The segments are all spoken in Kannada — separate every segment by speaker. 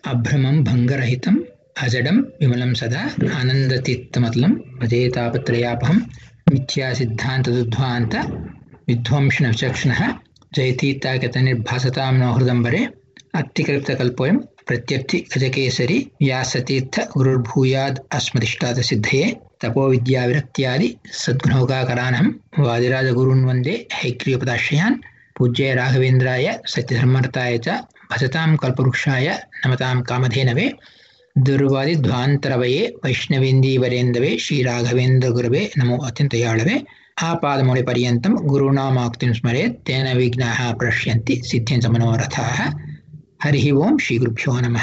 Speaker 1: अभ्रमं भङ्गरहितम् अजडं विमलं सदा आनन्दतीर्थमतलं भजे तापत्रयापहं मिथ्यासिद्धान्तदुध्वान्त विध्वंसनविचक्षणः जयतीर्थागतनिर्भासतां नो हृदम्बरे अत्तिकल्पितकल्पोऽयं प्रत्यर्थि गजकेसरि व्यासतीर्थ गुरुर्भूयाद् अस्मदिष्टातसिद्धये तपोविद्याविरक्त्यादि सद्गुणौकाकरानहं वादिराजगुरून् वन्दे हैग्रीयपदाश्रयान् पूज्य राघवेन्द्राय सत्यधर्मर्ताय च भजतां कल्पवृक्षाय नमतां कामधेनवे ದುರ್ವಾದಿಧ್ವಾಂತರವಯೇ ವೈಷ್ಣವೇಂದೀವರೇಂದವೇ ಶ್ರೀರಾಘವೇಂದ್ರ ನಮೋ ಅತ್ಯಂತಯಾಳವೆ ಆಪಾದಮೌಳಿ ಪರ್ಯಂತಂ ಗುರುಣಾಮಾಕ್ತಿಂ ಸ್ಮರೆ ತೇನ ವಿಘ್ನಾಃ ಪ್ರಶ್ಯಂತಿ ಸಿದ್ಧಂಚ ಮನೋರಥಾಃ ಹರಿ ಓಂ ಶ್ರೀ ಗುರುಭ್ಯೋ ನಮಃ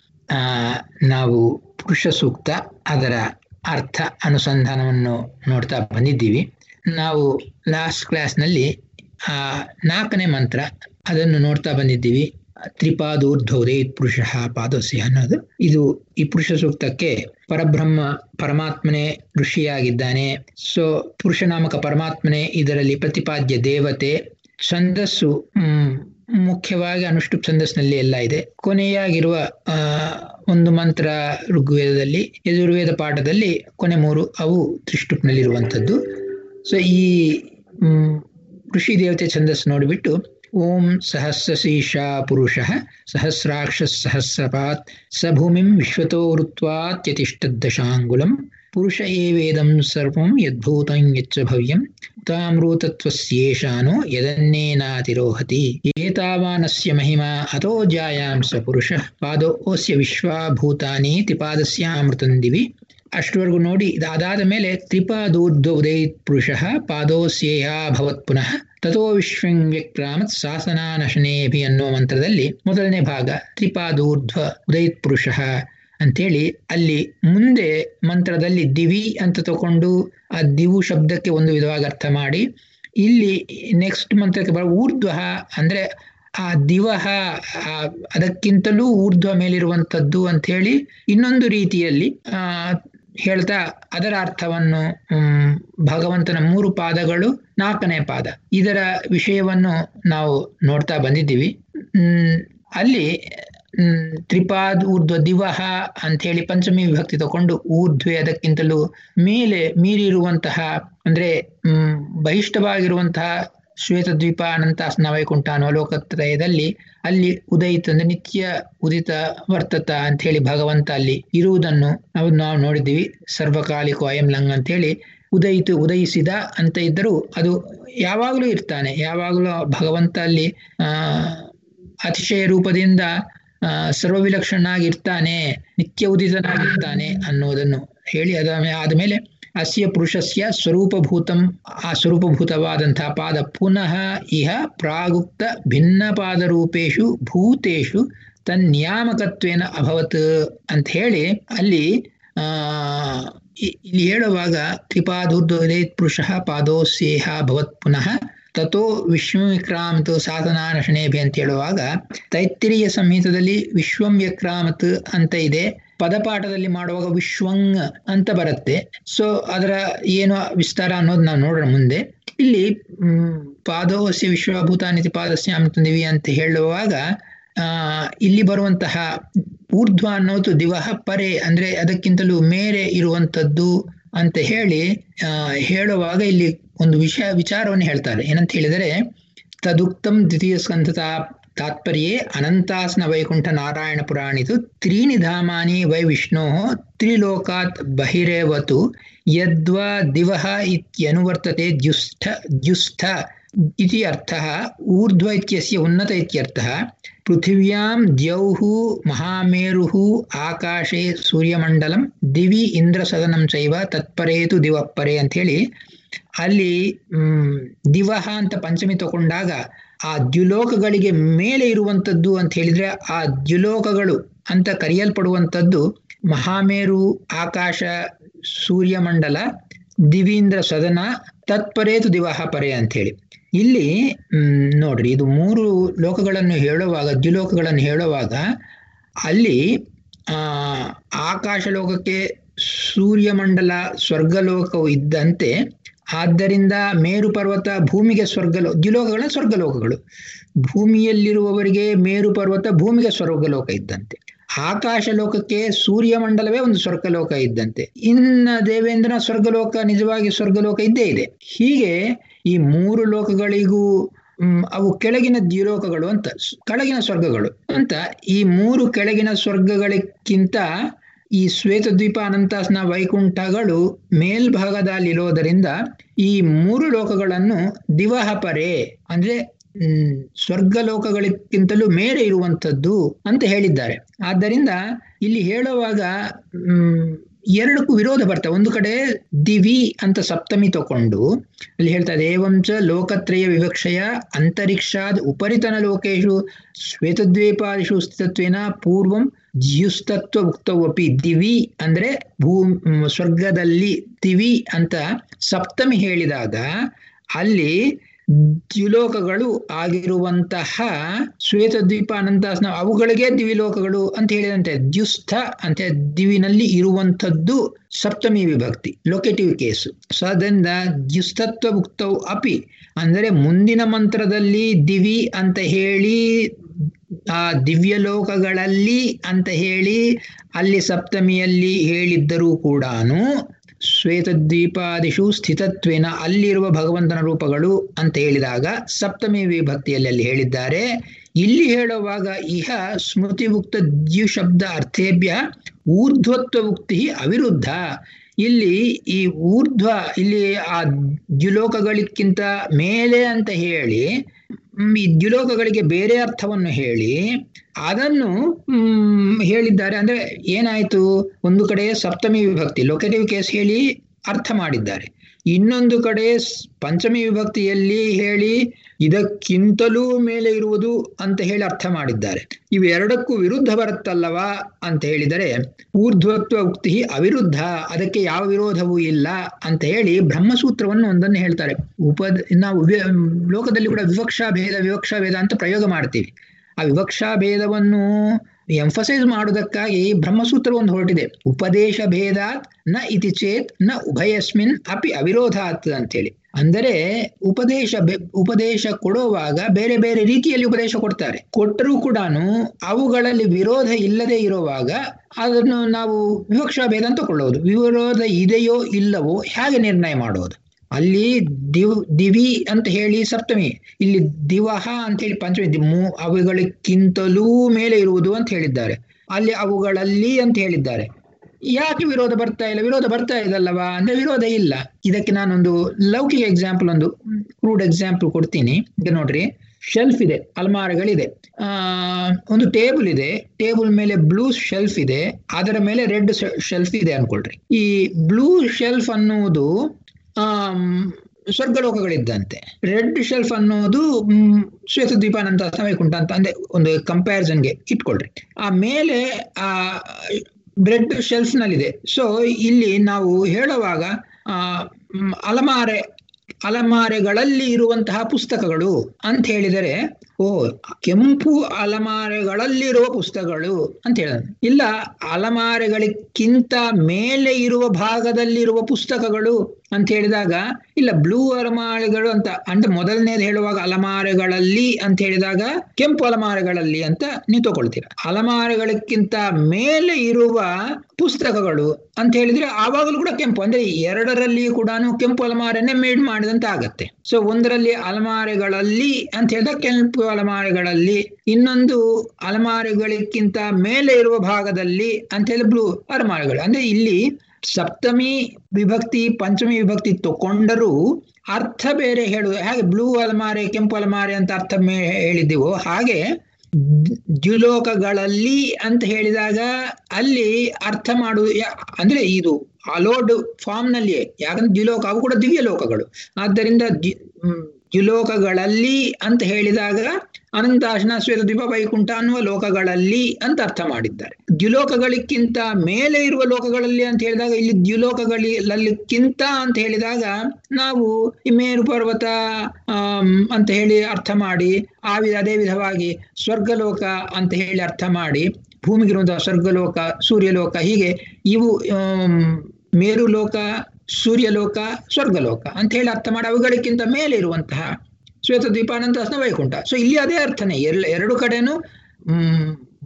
Speaker 1: ನಾವು ಪುರುಷ ಸೂಕ್ತ ಅದರ ಅರ್ಥ ಅನುಸಂಧಾನವನ್ನು ನೋಡ್ತಾ ಬಂದಿದ್ದೀವಿ ನಾವು ಲಾಸ್ಟ್ ಕ್ಲಾಸ್ನಲ್ಲಿ ನಾಲ್ಕನೇ ಮಂತ್ರ ಅದನ್ನು ನೋಡ್ತಾ ಬಂದಿದ್ದೀವಿ ತ್ರಿಪಾದೂರ್ಧ್ವೋದೇ ಪುರುಷ ಪಾದಸ್ಯ ಅನ್ನೋದು ಇದು ಈ ಪುರುಷ ಸೂಕ್ತಕ್ಕೆ ಪರಬ್ರಹ್ಮ ಪರಮಾತ್ಮನೇ ಋಷಿಯಾಗಿದ್ದಾನೆ ಸೊ ಪುರುಷ ನಾಮಕ ಪರಮಾತ್ಮನೇ ಇದರಲ್ಲಿ ಪ್ರತಿಪಾದ್ಯ ದೇವತೆ ಛಂದಸ್ಸು ಮುಖ್ಯವಾಗಿ ಅನುಷ್ಠುಪ್ ಛಂದಸ್ನಲ್ಲಿ ಎಲ್ಲ ಇದೆ ಕೊನೆಯಾಗಿರುವ ಒಂದು ಮಂತ್ರ ಋಗ್ವೇದದಲ್ಲಿ ಯಜುರ್ವೇದ ಪಾಠದಲ್ಲಿ ಕೊನೆ ಮೂರು ಅವು ತ್ರಿಷ್ಟುಪ್ನಲ್ಲಿರುವಂಥದ್ದು ಸೊ ಈ ಋಷಿ ದೇವತೆ ಛಂದಸ್ಸು ನೋಡಿಬಿಟ್ಟು ಓಂ ಸಹಸ್ರಶೀರ್ಷಾ ಪುರುಷ ಸಹಸ್ರಾಕ್ಷ ಸಹಸ್ರಪಾತ್ ಸ ಭೂಮಿಂ ವಿಶ್ವತೋ ವೃತ್ವಾತ್ಯತಿಷ್ಠದಶಾಂಗುಲಂ ಪುರುಷ ಏವೇದಂ ಸರ್ವಂ ಯದ್ಭೂತಂ ಯಚ್ಚ ಭವ್ಯಂ ತಾಮೃತತ್ವಸ್ಯೇಷಾನೋ ಯದನ್ನೇನಾತಿರೋಹತಿ ಏತಾವಾನಸ್ಯ ಮಹಿಮಾ ಅತೋ ಜಾಯಾಂ ಸ ಪುರುಷ ಪಾದೋಸ್ಯ ವಿಶ್ವಾಭೂತಾನಿ ತ್ರಿಪಾದಸ್ಯಾಮೃತಂ ದಿವಿ ಅಷ್ಟವರೆಗೂ ನೋಡಿ ಇದಾದ ಮೇಲೆ ತ್ರಿಪಾದೂರ್ಧ್ವ ಉದಯಿತ್ ಪುರುಷ ಪಾದೋಸ್ಯೇಯ ಭವತ್ ಪುನಃ ತಥೋ ವಿಶ್ವಂ ವ್ಯಕ್ರಾಮತ್ ಶಾಸನಾನಶನೇಭಿ ಅನ್ನುವ ಮಂತ್ರದಲ್ಲಿ ಮೊದಲನೇ ಭಾಗ ತ್ರಿಪಾದೂರ್ಧ್ವ ಉದಯಿತ್ ಪುರುಷ ಅಂತೇಳಿ ಅಲ್ಲಿ ಮುಂದೆ ಮಂತ್ರದಲ್ಲಿ ದಿವಿ ಅಂತ ತಗೊಂಡು ಆ ದಿವು ಶಬ್ದಕ್ಕೆ ಒಂದು ವಿಧವಾಗಿ ಅರ್ಥ ಮಾಡಿ ಇಲ್ಲಿ ನೆಕ್ಸ್ಟ್ ಮಂತ್ರಕ್ಕೆ ಬರ ಊರ್ಧ್ವ ಅಂದ್ರೆ ಆ ದಿವಹ ಅದಕ್ಕಿಂತಲೂ ಊರ್ಧ್ವ ಮೇಲಿರುವಂಥದ್ದು ಅಂತ ಹೇಳಿ ಇನ್ನೊಂದು ರೀತಿಯಲ್ಲಿ ಆ ಹೇಳ್ತಾ ಅದರ ಅರ್ಥವನ್ನು ಭಗವಂತನ ಮೂರು ಪಾದಗಳು ನಾಲ್ಕನೇ ಪಾದ ಇದರ ವಿಷಯವನ್ನು ನಾವು ನೋಡ್ತಾ ಬಂದಿದ್ದೀವಿ ಅಲ್ಲಿ ತ್ರಿಪಾದ್ ಊರ್ಧ್ವ ದಿವಹ ಅಂಥೇಳಿ ಪಂಚಮಿ ವಿಭಕ್ತಿ ತಗೊಂಡು ಊರ್ಧ್ವೆ ಅದಕ್ಕಿಂತಲೂ ಮೇಲೆ ಮೀರಿರುವಂತಹ ಅಂದ್ರೆ ಬಹಿಷ್ಠವಾಗಿರುವಂತಹ ಶ್ವೇತದ್ವೀಪ ಅನಂತಾಸ್ನ ವೈಕುಂಠ ಅನ್ನುವ ಲೋಕತ್ರಯದಲ್ಲಿ ಅಲ್ಲಿ ಉದಯಿತ ಅಂದ್ರೆ ನಿತ್ಯ ಉದಿತ ವರ್ತತ ಅಂತ ಹೇಳಿ ಭಗವಂತ ಅಲ್ಲಿ ಇರುವುದನ್ನು ನಾವು ನಾವು ನೋಡಿದ್ದೀವಿ ಸರ್ವಕಾಲಿಕ ಅಯಂ ಲಂಗ್ ಅಂತ ಹೇಳಿ ಉದಯಿತು ಉದಯಿಸಿದ ಅಂತ ಇದ್ದರೂ ಅದು ಯಾವಾಗಲೂ ಇರ್ತಾನೆ ಯಾವಾಗಲೂ ಭಗವಂತ ಅಲ್ಲಿ ಆ ಅತಿಶಯ ರೂಪದಿಂದ ಆ ಸರ್ವವಿಲಕ್ಷಣನಾಗಿರ್ತಾನೆ ನಿತ್ಯ ಉದಿತನಾಗಿರ್ತಾನೆ ಅನ್ನೋದನ್ನು ಹೇಳಿ ಅದ ಆದಮೇಲೆ ಅಸ್ಯ ಪುರುಷಸ್ಯ ಸ್ವರೂಪಭೂತಂ ಆ ಸ್ವರೂಪಭೂತವಾದಂತಹ ಪಾದ ಪುನಃ ಇಹ ಪ್ರಾಗುಕ್ತ ಭಿನ್ನ ಪಾದರೂಪೇಶು ಭೂತೇಶು ತನ್ನಿಯಾಮಕತ್ವೇನ ಅಭವತ್ ಅಂತ ಹೇಳಿ ಅಲ್ಲಿ ಆ ಇಲ್ಲಿ ಹೇಳುವಾಗ ತ್ರಿಪಾದೂರ್ಧ್ವದೇ ಪುರುಷ ಪಾದೋಸ್ಯೇಹ ಭವತ್ ಪುನಃ ತಥೋ ವಿಶ್ವಂ ವಿಕ್ರಾಮತ್ ಸಾಧನಾನಶನೇಭಿ ಅಂತ ಹೇಳುವಾಗ ತೈತ್ತಿರಿಯ ಸಂಹಿತದಲ್ಲಿ ವಿಶ್ವಂ ವಿಕ್ರಾಮತ್ ಅಂತ ಇದೆ ಪದಪಾಠದಲ್ಲಿ ಮಾಡುವಾಗ ವಿಶ್ವಂಗ್ ಅಂತ ಬರುತ್ತೆ ಸೊ ಅದರ ಏನು ವಿಸ್ತಾರ ಅನ್ನೋದು ನಾವು ನೋಡೋಣ ಮುಂದೆ ಇಲ್ಲಿ ಪಾದೋಸ್ಯ ವಿಶ್ವಭೂತಾನಿತಿ ಪಾದಸ್ಯ ಅಂತಂದಿವಿ ಅಂತ ಹೇಳುವಾಗ ಆ ಇಲ್ಲಿ ಬರುವಂತಹ ಊರ್ಧ್ವ ಅನ್ನೋದು ದಿವಹ ಪರೆ ಅಂದ್ರೆ ಅದಕ್ಕಿಂತಲೂ ಮೇರೆ ಇರುವಂತದ್ದು ಅಂತ ಹೇಳಿ ಆ ಹೇಳುವಾಗ ಇಲ್ಲಿ ಒಂದು ವಿಷಯ ವಿಚಾರವನ್ನು ಹೇಳ್ತಾರೆ ಏನಂತ ಹೇಳಿದರೆ ತದುಕ್ತಂ ದ್ವಿತೀಯ ಸ್ಕಂಧತ ತಾತ್ಪರ್ಯೇ ಅನಂತಾಸ್ನ ವೈಕುಂಠ ನಾರಾಯಣ ಪುರಾಣಿತು ತ್ರೀಣಿ ಧಾಮಾನಿ ವೈ ವಿಷ್ಣೋ ತ್ರಿಲೋಕಾತ್ ಬಹಿರೇವತು ಯದ್ವಾ ದಿವಹ ಇತ್ಯನುವರ್ತತೆ ದ್ಯುಷ್ಠ ದ್ಯುಷ್ಠ ಇತಿ ಅರ್ಥಃ ಊರ್ಧ್ವ ಇತ್ಯಸ್ಯ ಉನ್ನತ ಇತ್ಯರ್ಥಃ ಪೃಥಿವ್ಯಾಂ ದ್ಯೌಃ ಮಹಾಮೇರುಃ ಆಕಾಶೆ ಸೂರ್ಯಮಂಡಲಂ ದಿವಿ ಇಂದ್ರಸದನಂ ಚೈವ ತತ್ಪರೇತು ದಿವಪ್ಪರೆ ಅಂತ ಹೇಳಿ ಅಲ್ಲಿ ಹ್ಮ್ ದಿವಹ ಅಂತ ಪಂಚಮಿ ತಗೊಂಡಾಗ ಆ ದ್ಯುಲೋಕಗಳಿಗೆ ಮೇಲೆ ಇರುವಂತದ್ದು ಅಂತ ಹೇಳಿದ್ರೆ ಆ ದ್ಯುಲೋಕಗಳು ಅಂತ ಕರೆಯಲ್ಪಡುವಂಥದ್ದು ಮಹಾಮೇರು ಆಕಾಶ ಸೂರ್ಯಮಂಡಲ ದಿವೀಂದ್ರ ಸದನ ತತ್ಪರೇತು ದಿವಹ ಪರೆ ಅಂತ ಹೇಳಿ ಇಲ್ಲಿ ಹ್ಮ್ ನೋಡ್ರಿ ಇದು ಮೂರು ಲೋಕಗಳನ್ನು ಹೇಳುವಾಗ ದ್ಯುಲೋಕಗಳನ್ನು ಹೇಳುವಾಗ ಅಲ್ಲಿ ಆ ಆಕಾಶ ಲೋಕಕ್ಕೆ ಸೂರ್ಯಮಂಡಲ ಸ್ವರ್ಗಲೋಕವು ಇದ್ದಂತೆ ಆದ್ದರಿಂದ ಮೇರು ಪರ್ವತ ಭೂಮಿಗೆ ಸ್ವರ್ಗಲೋ ದ್ಯುಲೋಕಗಳ ಸ್ವರ್ಗಲೋಕಗಳು ಭೂಮಿಯಲ್ಲಿರುವವರಿಗೆ ಮೇರು ಪರ್ವತ ಭೂಮಿಗೆ ಸ್ವರ್ಗಲೋಕ ಇದ್ದಂತೆ ಆಕಾಶ ಲೋಕಕ್ಕೆ ಸೂರ್ಯಮಂಡಲವೇ ಒಂದು ಸ್ವರ್ಗಲೋಕ ಇದ್ದಂತೆ ಇನ್ನ ದೇವೇಂದ್ರನ ಸ್ವರ್ಗಲೋಕ ನಿಜವಾಗಿ ಸ್ವರ್ಗಲೋಕ ಇದ್ದೇ ಇದೆ ಹೀಗೆ ಈ ಮೂರು ಲೋಕಗಳಿಗೂ ಹ್ಮ್, ಅವು ಕೆಳಗಿನ ದ್ಯುಲೋಕಗಳು ಅಂತ ಸ್- ಕೆಳಗಿನ ಸ್ವರ್ಗಗಳು ಅಂತ ಈ ಮೂರು ಕೆಳಗಿನ ಸ್ವರ್ಗಗಳಿಗಿಂತ ಈ ಶ್ವೇತದ್ವೀಪ ಅನಂತಾಸನ ವೈಕುಂಠಗಳು ಮೇಲ್ಭಾಗದಲ್ಲಿರೋದರಿಂದ ಈ ಮೂರು ಲೋಕಗಳನ್ನು ದಿವಹಪರೆ ಅಂದ್ರೆ ಹ್ಮ್ ಸ್ವರ್ಗ ಲೋಕಗಳಿಗಿಂತಲೂ ಮೇಲೆ ಇರುವಂಥದ್ದು ಅಂತ ಹೇಳಿದ್ದಾರೆ ಆದ್ದರಿಂದ ಇಲ್ಲಿ ಹೇಳುವಾಗ ಹ್ಮ್ ಎರಡಕ್ಕೂ ವಿರೋಧ ಬರ್ತವೆ ಒಂದು ಕಡೆ ದಿವಿ ಅಂತ ಸಪ್ತಮಿ ತಕೊಂಡು ಅಲ್ಲಿ ಹೇಳ್ತಾರೆ ಏವಂಚ ಲೋಕತ್ರಯ ವಿವಕ್ಷಯ ಅಂತರಿಕ್ಷಾದ್ ಉಪರಿತನ ಲೋಕೇಶು ಶ್ವೇತದ್ವೀಪಾದಿಷು ಸ್ಥಿತತ್ವೇನ ಪೂರ್ವಂ ಜ್ಯುಸ್ತತ್ವ ಉಕ್ತವಪಿ ದಿವಿ ಅಂದ್ರೆ ಭೂ ಮ್, ಸ್ವರ್ಗದಲ್ಲಿ ದಿವಿ ಅಂತ ಸಪ್ತಮಿ ಹೇಳಿದಾಗ ಅಲ್ಲಿ ದ್ವಿಲೋಕಗಳು ಆಗಿರುವಂತಹ ಶ್ವೇತದ್ವೀಪ ಅನಂತಾಸನ ಅವುಗಳಿಗೆ ದಿವಿಲೋಕಗಳು ಅಂತ ಹೇಳಿದಂತೆ ದ್ಯುಸ್ಥ ಅಂತ ದಿವಿನಲ್ಲಿ ಇರುವಂಥದ್ದು ಸಪ್ತಮಿ ವಿಭಕ್ತಿ ಲೊಕೇಟಿವ್ ಕೇಸು ಸೊ ಅದರಿಂದ ದ್ಯುಸ್ತತ್ವ ಉಕ್ತವು ಅಪಿ ಅಂದರೆ ಮುಂದಿನ ಮಂತ್ರದಲ್ಲಿ ದಿವಿ ಅಂತ ಹೇಳಿ ಆ ದಿವ್ಯ ಲೋಕಗಳಲ್ಲಿ ಅಂತ ಹೇಳಿ ಅಲ್ಲಿ ಸಪ್ತಮಿಯಲ್ಲಿ ಹೇಳಿದ್ದರೂ ಕೂಡಾನು ಶ್ವೇತದ್ವೀಪಾದಿಷು ಸ್ಥಿತತ್ವೇನ ಅಲ್ಲಿರುವ ಭಗವಂತನ ರೂಪಗಳು ಅಂತ ಹೇಳಿದಾಗ ಸಪ್ತಮಿ ವಿಭಕ್ತಿಯಲ್ಲಿ ಅಲ್ಲಿ ಹೇಳಿದ್ದಾರೆ ಇಲ್ಲಿ ಹೇಳುವಾಗ ಇಹ ಸ್ಮೃತಿ ಉಕ್ತ ದ್ಯುಶಬ್ದ ಅರ್ಥೇಭ್ಯ ಊರ್ಧ್ವತ್ವ ಉಕ್ತಿ ಅವಿರುದ್ಧ ಇಲ್ಲಿ ಈ ಊರ್ಧ್ವ ಇಲ್ಲಿ ಆ ದ್ಯುಲೋಕಗಳಿಗಿಂತ ಮೇಲೆ ಅಂತ ಹೇಳಿ ಮ್, ಈ ದ್ಯುಲೋಕಗಳಿಗೆ ಬೇರೆ ಅರ್ಥವನ್ನು ಹೇಳಿ ಅದನ್ನು ಮ್, ಹೇಳಿದ್ದಾರೆ ಅಂದ್ರೆ ಏನಾಯ್ತು ಒಂದು ಕಡೆ ಸಪ್ತಮಿ ವಿಭಕ್ತಿ ಲೊಕೇಟಿವ್ ಕೇಸ್ ಹೇಳಿ ಅರ್ಥ ಮಾಡಿದ್ದಾರೆ ಇನ್ನೊಂದು ಕಡೆ ಸ್- ಪಂಚಮಿ ವಿಭಕ್ತಿಯಲ್ಲಿ ಹೇಳಿ ಇದಕ್ಕಿಂತಲೂ ಮೇಲೆ ಇರುವುದು ಅಂತ ಹೇಳಿ ಅರ್ಥ ಮಾಡಿದ್ದಾರೆ ಇವೆರಡಕ್ಕೂ ವಿರುದ್ಧ ಬರುತ್ತಲ್ಲವಾ ಅಂತ ಹೇಳಿದರೆ ಊರ್ಧ್ವತ್ವ ಉಕ್ತಿ ಅವಿರುದ್ಧ ಅದಕ್ಕೆ ಯಾವ ವಿರೋಧವೂ ಇಲ್ಲ ಅಂತ ಹೇಳಿ ಬ್ರಹ್ಮಸೂತ್ರವನ್ನು ಒಂದನ್ನು ಹೇಳ್ತಾರೆ ಉಪದ ನಾವು ವಿ- ಲೋಕದಲ್ಲಿ ಕೂಡ ವಿವಕ್ಷಾ ಭೇದ ವಿವಕ್ಷಾ ಭೇದ ಅಂತ ಪ್ರಯೋಗ ಮಾಡ್ತೀವಿ ಆ ವಿವಕ್ಷಾ ಭೇದವನ್ನು ಎಂಫಸೈಸ್ ಮಾಡುವುದಕ್ಕಾಗಿ ಬ್ರಹ್ಮಸೂತ್ರ ಒಂದು ಹೊರಟಿದೆ ಉಪದೇಶ ಭೇದಾತ್ ನ ಇತಿ ಚೇತ್ ನ ಉಭಯಸ್ಮಿನ್ ಅಪಿ ಅವಿರೋಧಾತ್ ಅಂತೇಳಿ ಅಂದರೆ ಉಪದೇಶ ಬೆ- ಉಪದೇಶ ಕೊಡುವಾಗ ಬೇರೆ ಬೇರೆ ರೀತಿಯಲ್ಲಿ ಉಪದೇಶ ಕೊಡ್ತಾರೆ ಕೊಟ್ಟರೂ ಕೂಡ ಅವುಗಳಲ್ಲಿ ವಿರೋಧ ಇಲ್ಲದೆ ಇರುವಾಗ ಅದನ್ನು ನಾವು ವಿವಕ್ಷಾ ಭೇದ ಅಂತ ಕೊಳ್ಳುವುದು ವಿರೋಧ ಇದೆಯೋ ಇಲ್ಲವೋ ಹೇಗೆ ನಿರ್ಣಯ ಮಾಡೋದು ಅಲ್ಲಿ ದಿವ್ ದಿವಿ ಅಂತ ಹೇಳಿ ಸಪ್ತಮಿ ಇಲ್ಲಿ ದಿವಹ ಅಂತ ಹೇಳಿ ಪಂಚಮಿ ದಿ- ಮೂ- ಅವುಗಳಿಗಿಂತಲೂ ಮೇಲೆ ಇರುವುದು ಅಂತ ಹೇಳಿದ್ದಾರೆ ಅಲ್ಲಿ ಅವುಗಳಲ್ಲಿ ಅಂತ ಹೇಳಿದ್ದಾರೆ ಯಾಕೆ ವಿರೋಧ ಬರ್ತಾ ಇಲ್ಲ ವಿರೋಧ ಬರ್ತಾ ಇದಲ್ಲವಾ ಅಂದ್ರೆ ವಿರೋಧ ಇಲ್ಲ ಇದಕ್ಕೆ ನಾನೊಂದು ಲೌಕಿಕ ಎಕ್ಸಾಂಪಲ್ ಒಂದು ಕ್ರೂಡ್ ಎಕ್ಸಾಂಪಲ್ ಕೊಡ್ತೀನಿ ಈಗ ನೋಡ್ರಿ ಶೆಲ್ಫ್ ಇದೆ ಅಲ್ಮಾರಗಳಿದೆ ಆ ಒಂದು ಟೇಬಲ್ ಇದೆ ಟೇಬಲ್ ಮೇಲೆ ಬ್ಲೂ ಶೆಲ್ಫ್ ಇದೆ ಅದರ ಮೇಲೆ ರೆಡ್ ಶೆಲ್ಫ್ ಇದೆ ಅನ್ಕೊಳ್ರಿ ಈ ಬ್ಲೂ ಶೆಲ್ಫ್ ಅನ್ನುವುದು ಆಮ್, ಸ್ವರ್ಗಲೋಕಗಳಿದ್ದಂತೆ ರೆಡ್ ಶೆಲ್ಫ್ ಅನ್ನೋದು ಮ್, ಶ್ವೇತದ್ವೀಪಾನಂತ ವೈಕುಂಠ ಅಂತ ಅಂದ್ರೆ ಒಂದು ಕಂಪ್ಯಾರಿಸನ್ಗೆ ಇಟ್ಕೊಳ್ರಿ ಆ ಮೇಲೆ ಆ ರೆಡ್ ಶೆಲ್ಫ್ ನಲ್ಲಿದೆ ಸೊ ಇಲ್ಲಿ ನಾವು ಹೇಳುವಾಗ ಆ ಮ್, ಅಲಮಾರೆ ಅಲಮಾರೆಗಳಲ್ಲಿ ಇರುವಂತಹ ಪುಸ್ತಕಗಳು ಅಂತ ಹೇಳಿದರೆ ಓ ಕೆಂಪು ಅಲಮಾರೆಗಳಲ್ಲಿರುವ ಪುಸ್ತಕಗಳು ಅಂತ ಹೇಳಿದ ಇಲ್ಲ ಅಲಮಾರೆಗಳಿಗಿಂತ ಮೇಲೆ ಇರುವ ಭಾಗದಲ್ಲಿರುವ ಪುಸ್ತಕಗಳು ಅಂತ ಹೇಳಿದಾಗ ಇಲ್ಲ ಬ್ಲೂ ಅಲಮಾರೆಗಳು ಅಂತ ಅಂದ್ರೆ ಮೊದಲನೇದು ಹೇಳುವಾಗ ಅಲಮಾರೆಗಳಲ್ಲಿ ಅಂತ ಹೇಳಿದಾಗ ಕೆಂಪು ಅಲಮಾರೆಗಳಲ್ಲಿ ಅಂತ ನೀವು ತಗೊಳ್ತೀರ ಅಲಮಾರೆಗಳಿಗಿಂತ ಮೇಲೆ ಇರುವ ಪುಸ್ತಕಗಳು ಅಂತ ಹೇಳಿದ್ರೆ ಆವಾಗಲೂ ಕೂಡ ಕೆಂಪು ಅಂದ್ರೆ ಎರಡರಲ್ಲಿ ಕೂಡ ಕೆಂಪು ಅಲಮಾರೆನೆ ಮೇಡ್ ಮಾಡಿದಂತ ಆಗತ್ತೆ ಸೊ ಒಂದರಲ್ಲಿ ಅಲಮಾರೆಗಳಲ್ಲಿ ಅಂತ ಹೇಳಿದಾಗ ಕೆಂಪು ಅಲಮಾರೆಗಳಲ್ಲಿ ಇನ್ನೊಂದು ಅಲಮಾರೆಗಳಿಗಿಂತ ಮೇಲೆ ಇರುವ ಭಾಗದಲ್ಲಿ ಅಂತ ಹೇಳಿ ಬ್ಲೂ ಅಲಮಾರೆಗಳು ಅಂದ್ರೆ ಇಲ್ಲಿ ಸಪ್ತಮಿ ವಿಭಕ್ತಿ ಪಂಚಮಿ ವಿಭಕ್ತಿ ತಕೊಂಡರೂ ಅರ್ಥ ಬೇರೆ ಹೇಳುದು ಹಾಗೆ ಬ್ಲೂ ಅಲಮಾರೆ ಕೆಂಪು ಅಲಮಾರೆ ಅಂತ ಅರ್ಥ ಮೇ- ಹೇಳಿದ್ದೀವೋ ಹಾಗೆ ದ್ಯುಲೋಕಗಳಲ್ಲಿ ಅಂತ ಹೇಳಿದಾಗ ಅಲ್ಲಿ ಅರ್ಥ ಮಾಡುವುದು ಯಾ- ಅಂದ್ರೆ ಇದು ಅಲೋಡ್ ಫಾರ್ಮ್ ನಲ್ಲಿಯೇ ಯಾಕಂದ್ರೆ ದ್ಯುಲೋಕ ಅವು ಕೂಡ ದಿವ್ಯ ಲೋಕಗಳು ಆದ್ದರಿಂದ ದ್ಯು- ಹ್ಮ್, ದ್ಯುಲೋಕಗಳಲ್ಲಿ ಅಂತ ಹೇಳಿದಾಗ ಅನಂತಾಶನ ಶ್ವೇತದ್ವೀಪ ವೈಕುಂಠ ಅನ್ನುವ ಲೋಕಗಳಲ್ಲಿ ಅಂತ ಅರ್ಥ ಮಾಡಿದ್ದಾರೆ ದ್ಯುಲೋಕಗಳಿಗಿಂತ ಮೇಲೆ ಇರುವ ಲೋಕಗಳಲ್ಲಿ ಅಂತ ಹೇಳಿದಾಗ ಇಲ್ಲಿ ದ್ಯುಲೋಕಗಳಲ್ಲಿಕ್ಕಿಂತ ಅಂತ ಹೇಳಿದಾಗ ನಾವು ಈ ಮೇರು ಪರ್ವತ ಆಮ್, ಅಂತ ಹೇಳಿ ಅರ್ಥ ಮಾಡಿ ಆ ವಿ- ಅದೇ ವಿಧವಾಗಿ ಸ್ವರ್ಗಲೋಕ ಅಂತ ಹೇಳಿ ಅರ್ಥ ಮಾಡಿ ಭೂಮಿಗಿರುವಂತಹ ಸ್ವರ್ಗಲೋಕ ಸೂರ್ಯಲೋಕ ಹೀಗೆ ಇವು ಆಮ್, ಮೇರುಲೋಕ ಸೂರ್ಯಲೋಕ ಸ್ವರ್ಗಲೋಕ ಅಂತ ಹೇಳಿ ಅರ್ಥ ಮಾಡಿ ಅವುಗಳಿಗಿಂತ ಮೇಲೆ ಇರುವಂತಹ ಶ್ವೇತದ್ವೀಪ ಅನಂತಾಸನ ವೈಕುಂಠ ಸೊ ಇಲ್ಲಿ ಅದೇ ಅರ್ಥನೇ ಎಲ್ಲ ಎರಡು ಕಡೆನೂ ಹ್ಮ್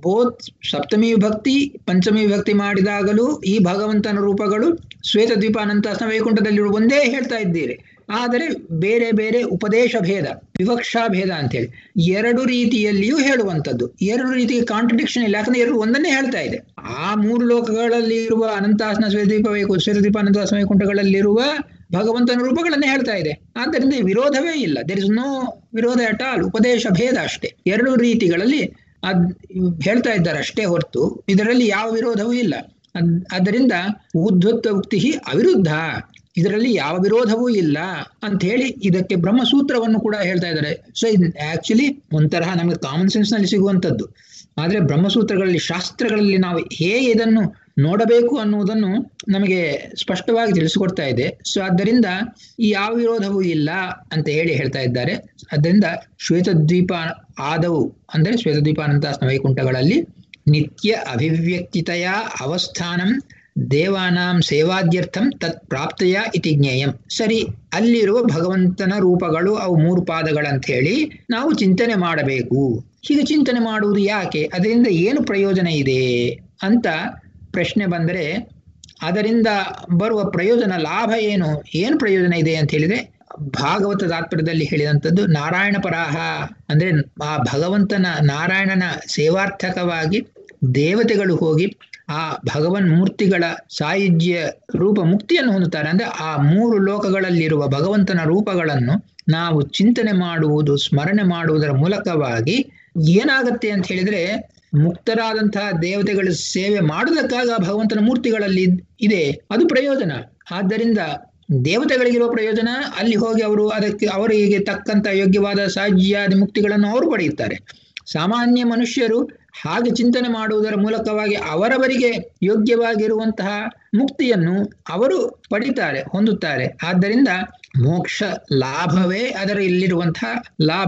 Speaker 1: ಬೋತ್ ಸಪ್ತಮಿ ವಿಭಕ್ತಿ ಪಂಚಮಿ ವಿಭಕ್ತಿ ಮಾಡಿದಾಗಲೂ ಈ ಭಗವಂತನ ರೂಪಗಳು ಶ್ವೇತ ದ್ವೀಪಾನಂತ ವೈಕುಂಠದಲ್ಲಿರುವ ಒಂದೇ ಹೇಳ್ತಾ ಇದ್ದೀರಿ ಆದರೆ ಬೇರೆ ಬೇರೆ ಉಪದೇಶ ಭೇದ ವಿವಕ್ಷಾ ಭೇದ ಅಂತೇಳಿ ಎರಡು ರೀತಿಯಲ್ಲಿಯೂ ಹೇಳುವಂಥದ್ದು ಎರಡು ರೀತಿಯ ಕಾಂಟ್ರಡಿಕ್ಷನ್ ಇಲ್ಲ ಯಾಕಂದ್ರೆ ಎರಡು ಒಂದನ್ನೇ ಹೇಳ್ತಾ ಇದೆ ಆ ಮೂರು ಲೋಕಗಳಲ್ಲಿ ಇರುವ ಅನಂತಾಸನ ಶ್ವೇತದ್ವೀಪ ವೈಕು ಶ್ವೇತದ್ವೀಪ ಅನಂತಾಸನ ವೈಕುಂಠಗಳಲ್ಲಿರುವ ಭಗವಂತನ ರೂಪಗಳನ್ನೇ ಹೇಳ್ತಾ ಇದೆ ಆದ್ದರಿಂದ ವಿರೋಧವೇ ಇಲ್ಲ ದೇರ್ ಇಸ್ ನೋ ವಿರೋಧ ಅಟ್ ಆಲ್ ಉಪದೇಶ ಭೇದ ಅಷ್ಟೇ ಎರಡು ರೀತಿಗಳಲ್ಲಿ ಅದ್ ಹೇಳ್ತಾ ಇದ್ದಾರೆ ಅಷ್ಟೇ ಹೊರತು ಇದರಲ್ಲಿ ಯಾವ ವಿರೋಧವೂ ಇಲ್ಲ ಆದ್ದರಿಂದ ಉದ್ಧತ್ತ ಉಕ್ತಿ ಅವಿರುದ್ಧ ಇದರಲ್ಲಿ ಯಾವ ವಿರೋಧವೂ ಇಲ್ಲ ಅಂತ ಹೇಳಿ ಇದಕ್ಕೆ ಬ್ರಹ್ಮಸೂತ್ರವನ್ನು ಕೂಡ ಹೇಳ್ತಾ ಇದ್ದಾರೆ ಸೊ ಇದು ಆಕ್ಚುಲಿ ಒಂಥರಹ ನಮಗೆ ಕಾಮನ್ ಸೆನ್ಸ್ ನಲ್ಲಿ ಸಿಗುವಂಥದ್ದು ಆದ್ರೆ ಬ್ರಹ್ಮಸೂತ್ರಗಳಲ್ಲಿ ಶಾಸ್ತ್ರಗಳಲ್ಲಿ ನಾವು ಹೇಗೆ ಇದನ್ನು ನೋಡಬೇಕು ಅನ್ನುವುದನ್ನು ನಮಗೆ ಸ್ಪಷ್ಟವಾಗಿ ತಿಳಿಸಿಕೊಡ್ತಾ ಇದೆ ಸೊ ಆದ್ದರಿಂದ ಈ ಯಾವ ವಿರೋಧವೂ ಇಲ್ಲ ಅಂತ ಹೇಳಿ ಹೇಳ್ತಾ ಇದ್ದಾರೆ ಅದರಿಂದ ಶ್ವೇತದ್ವೀಪ ಆದವು ಅಂದ್ರೆ ಶ್ವೇತದ್ವೀಪಾನಂತ ವೈಕುಂಠಗಳಲ್ಲಿ ನಿತ್ಯ ಅಭಿವ್ಯಕ್ತಿತೆಯ ಅವಸ್ಥಾನಂ ದೇವಾನಾಂ ಸೇವಾದ್ಯರ್ಥಂ ತತ್ ಪ್ರಾಪ್ತಯ ಇತಿ ಜ್ಞೇಯಂ ಸರಿ ಅಲ್ಲಿರುವ ಭಗವಂತನ ರೂಪಗಳು ಅವು ಮೂರು ಪಾದಗಳಂತ ಹೇಳಿ ನಾವು ಚಿಂತನೆ ಮಾಡಬೇಕು ಹೀಗೆ ಚಿಂತನೆ ಮಾಡುವುದು ಯಾಕೆ ಅದರಿಂದ ಏನು ಪ್ರಯೋಜನ ಇದೆ ಅಂತ ಪ್ರಶ್ನೆ ಬಂದರೆ ಅದರಿಂದ ಬರುವ ಪ್ರಯೋಜನ ಲಾಭ ಏನು ಏನು ಪ್ರಯೋಜನ ಇದೆ ಅಂತ ಹೇಳಿದ್ರೆ ಭಾಗವತ ತಾತ್ಪರ್ಯದಲ್ಲಿ ಹೇಳಿದಂಥದ್ದು ನಾರಾಯಣ ಪರಾಹ ಅಂದ್ರೆ ಆ ಭಗವಂತನ ನಾರಾಯಣನ ಸೇವಾರ್ಥಕವಾಗಿ ದೇವತೆಗಳು ಹೋಗಿ ಆ ಭಗವನ್ ಮೂರ್ತಿಗಳ ಸಾಯುಜ್ಯ ರೂಪ ಮುಕ್ತಿಯನ್ನು ಹೊಂದುತ್ತಾರೆ ಅಂದ್ರೆ ಆ ಮೂರು ಲೋಕಗಳಲ್ಲಿರುವ ಭಗವಂತನ ರೂಪಗಳನ್ನು ನಾವು ಚಿಂತನೆ ಮಾಡುವುದು ಸ್ಮರಣೆ ಮಾಡುವುದರ ಮೂಲಕವಾಗಿ ಏನಾಗತ್ತೆ ಅಂತ ಹೇಳಿದ್ರೆ ಮುಕ್ತರಾದಂತಹ ದೇವತೆಗಳ ಸೇವೆ ಮಾಡುವುದಕ್ಕಾಗ ಭಗವಂತನ ಮೂರ್ತಿಗಳಲ್ಲಿ ಇದೆ ಅದು ಪ್ರಯೋಜನ ಆದ್ದರಿಂದ ದೇವತೆಗಳಿಗಿರುವ ಪ್ರಯೋಜನ ಅಲ್ಲಿ ಹೋಗಿ ಅವರು ಅದಕ್ಕೆ ಅವರಿಗೆ ತಕ್ಕಂತ ಯೋಗ್ಯವಾದ ಸಾಜ್ಯಾದಿ ಮುಕ್ತಿಗಳನ್ನು ಅವರು ಪಡೆಯುತ್ತಾರೆ ಸಾಮಾನ್ಯ ಮನುಷ್ಯರು ಹಾಗೆ ಚಿಂತನೆ ಮಾಡುವುದರ ಮೂಲಕವಾಗಿ ಅವರವರಿಗೆ ಯೋಗ್ಯವಾಗಿರುವಂತಹ ಮುಕ್ತಿಯನ್ನು ಅವರು ಪಡಿತಾರೆ ಹೊಂದುತ್ತಾರೆ ಆದ್ದರಿಂದ ಮೋಕ್ಷ ಲಾಭವೇ ಅದರ ಇಲ್ಲಿರುವಂತಹ ಲಾಭ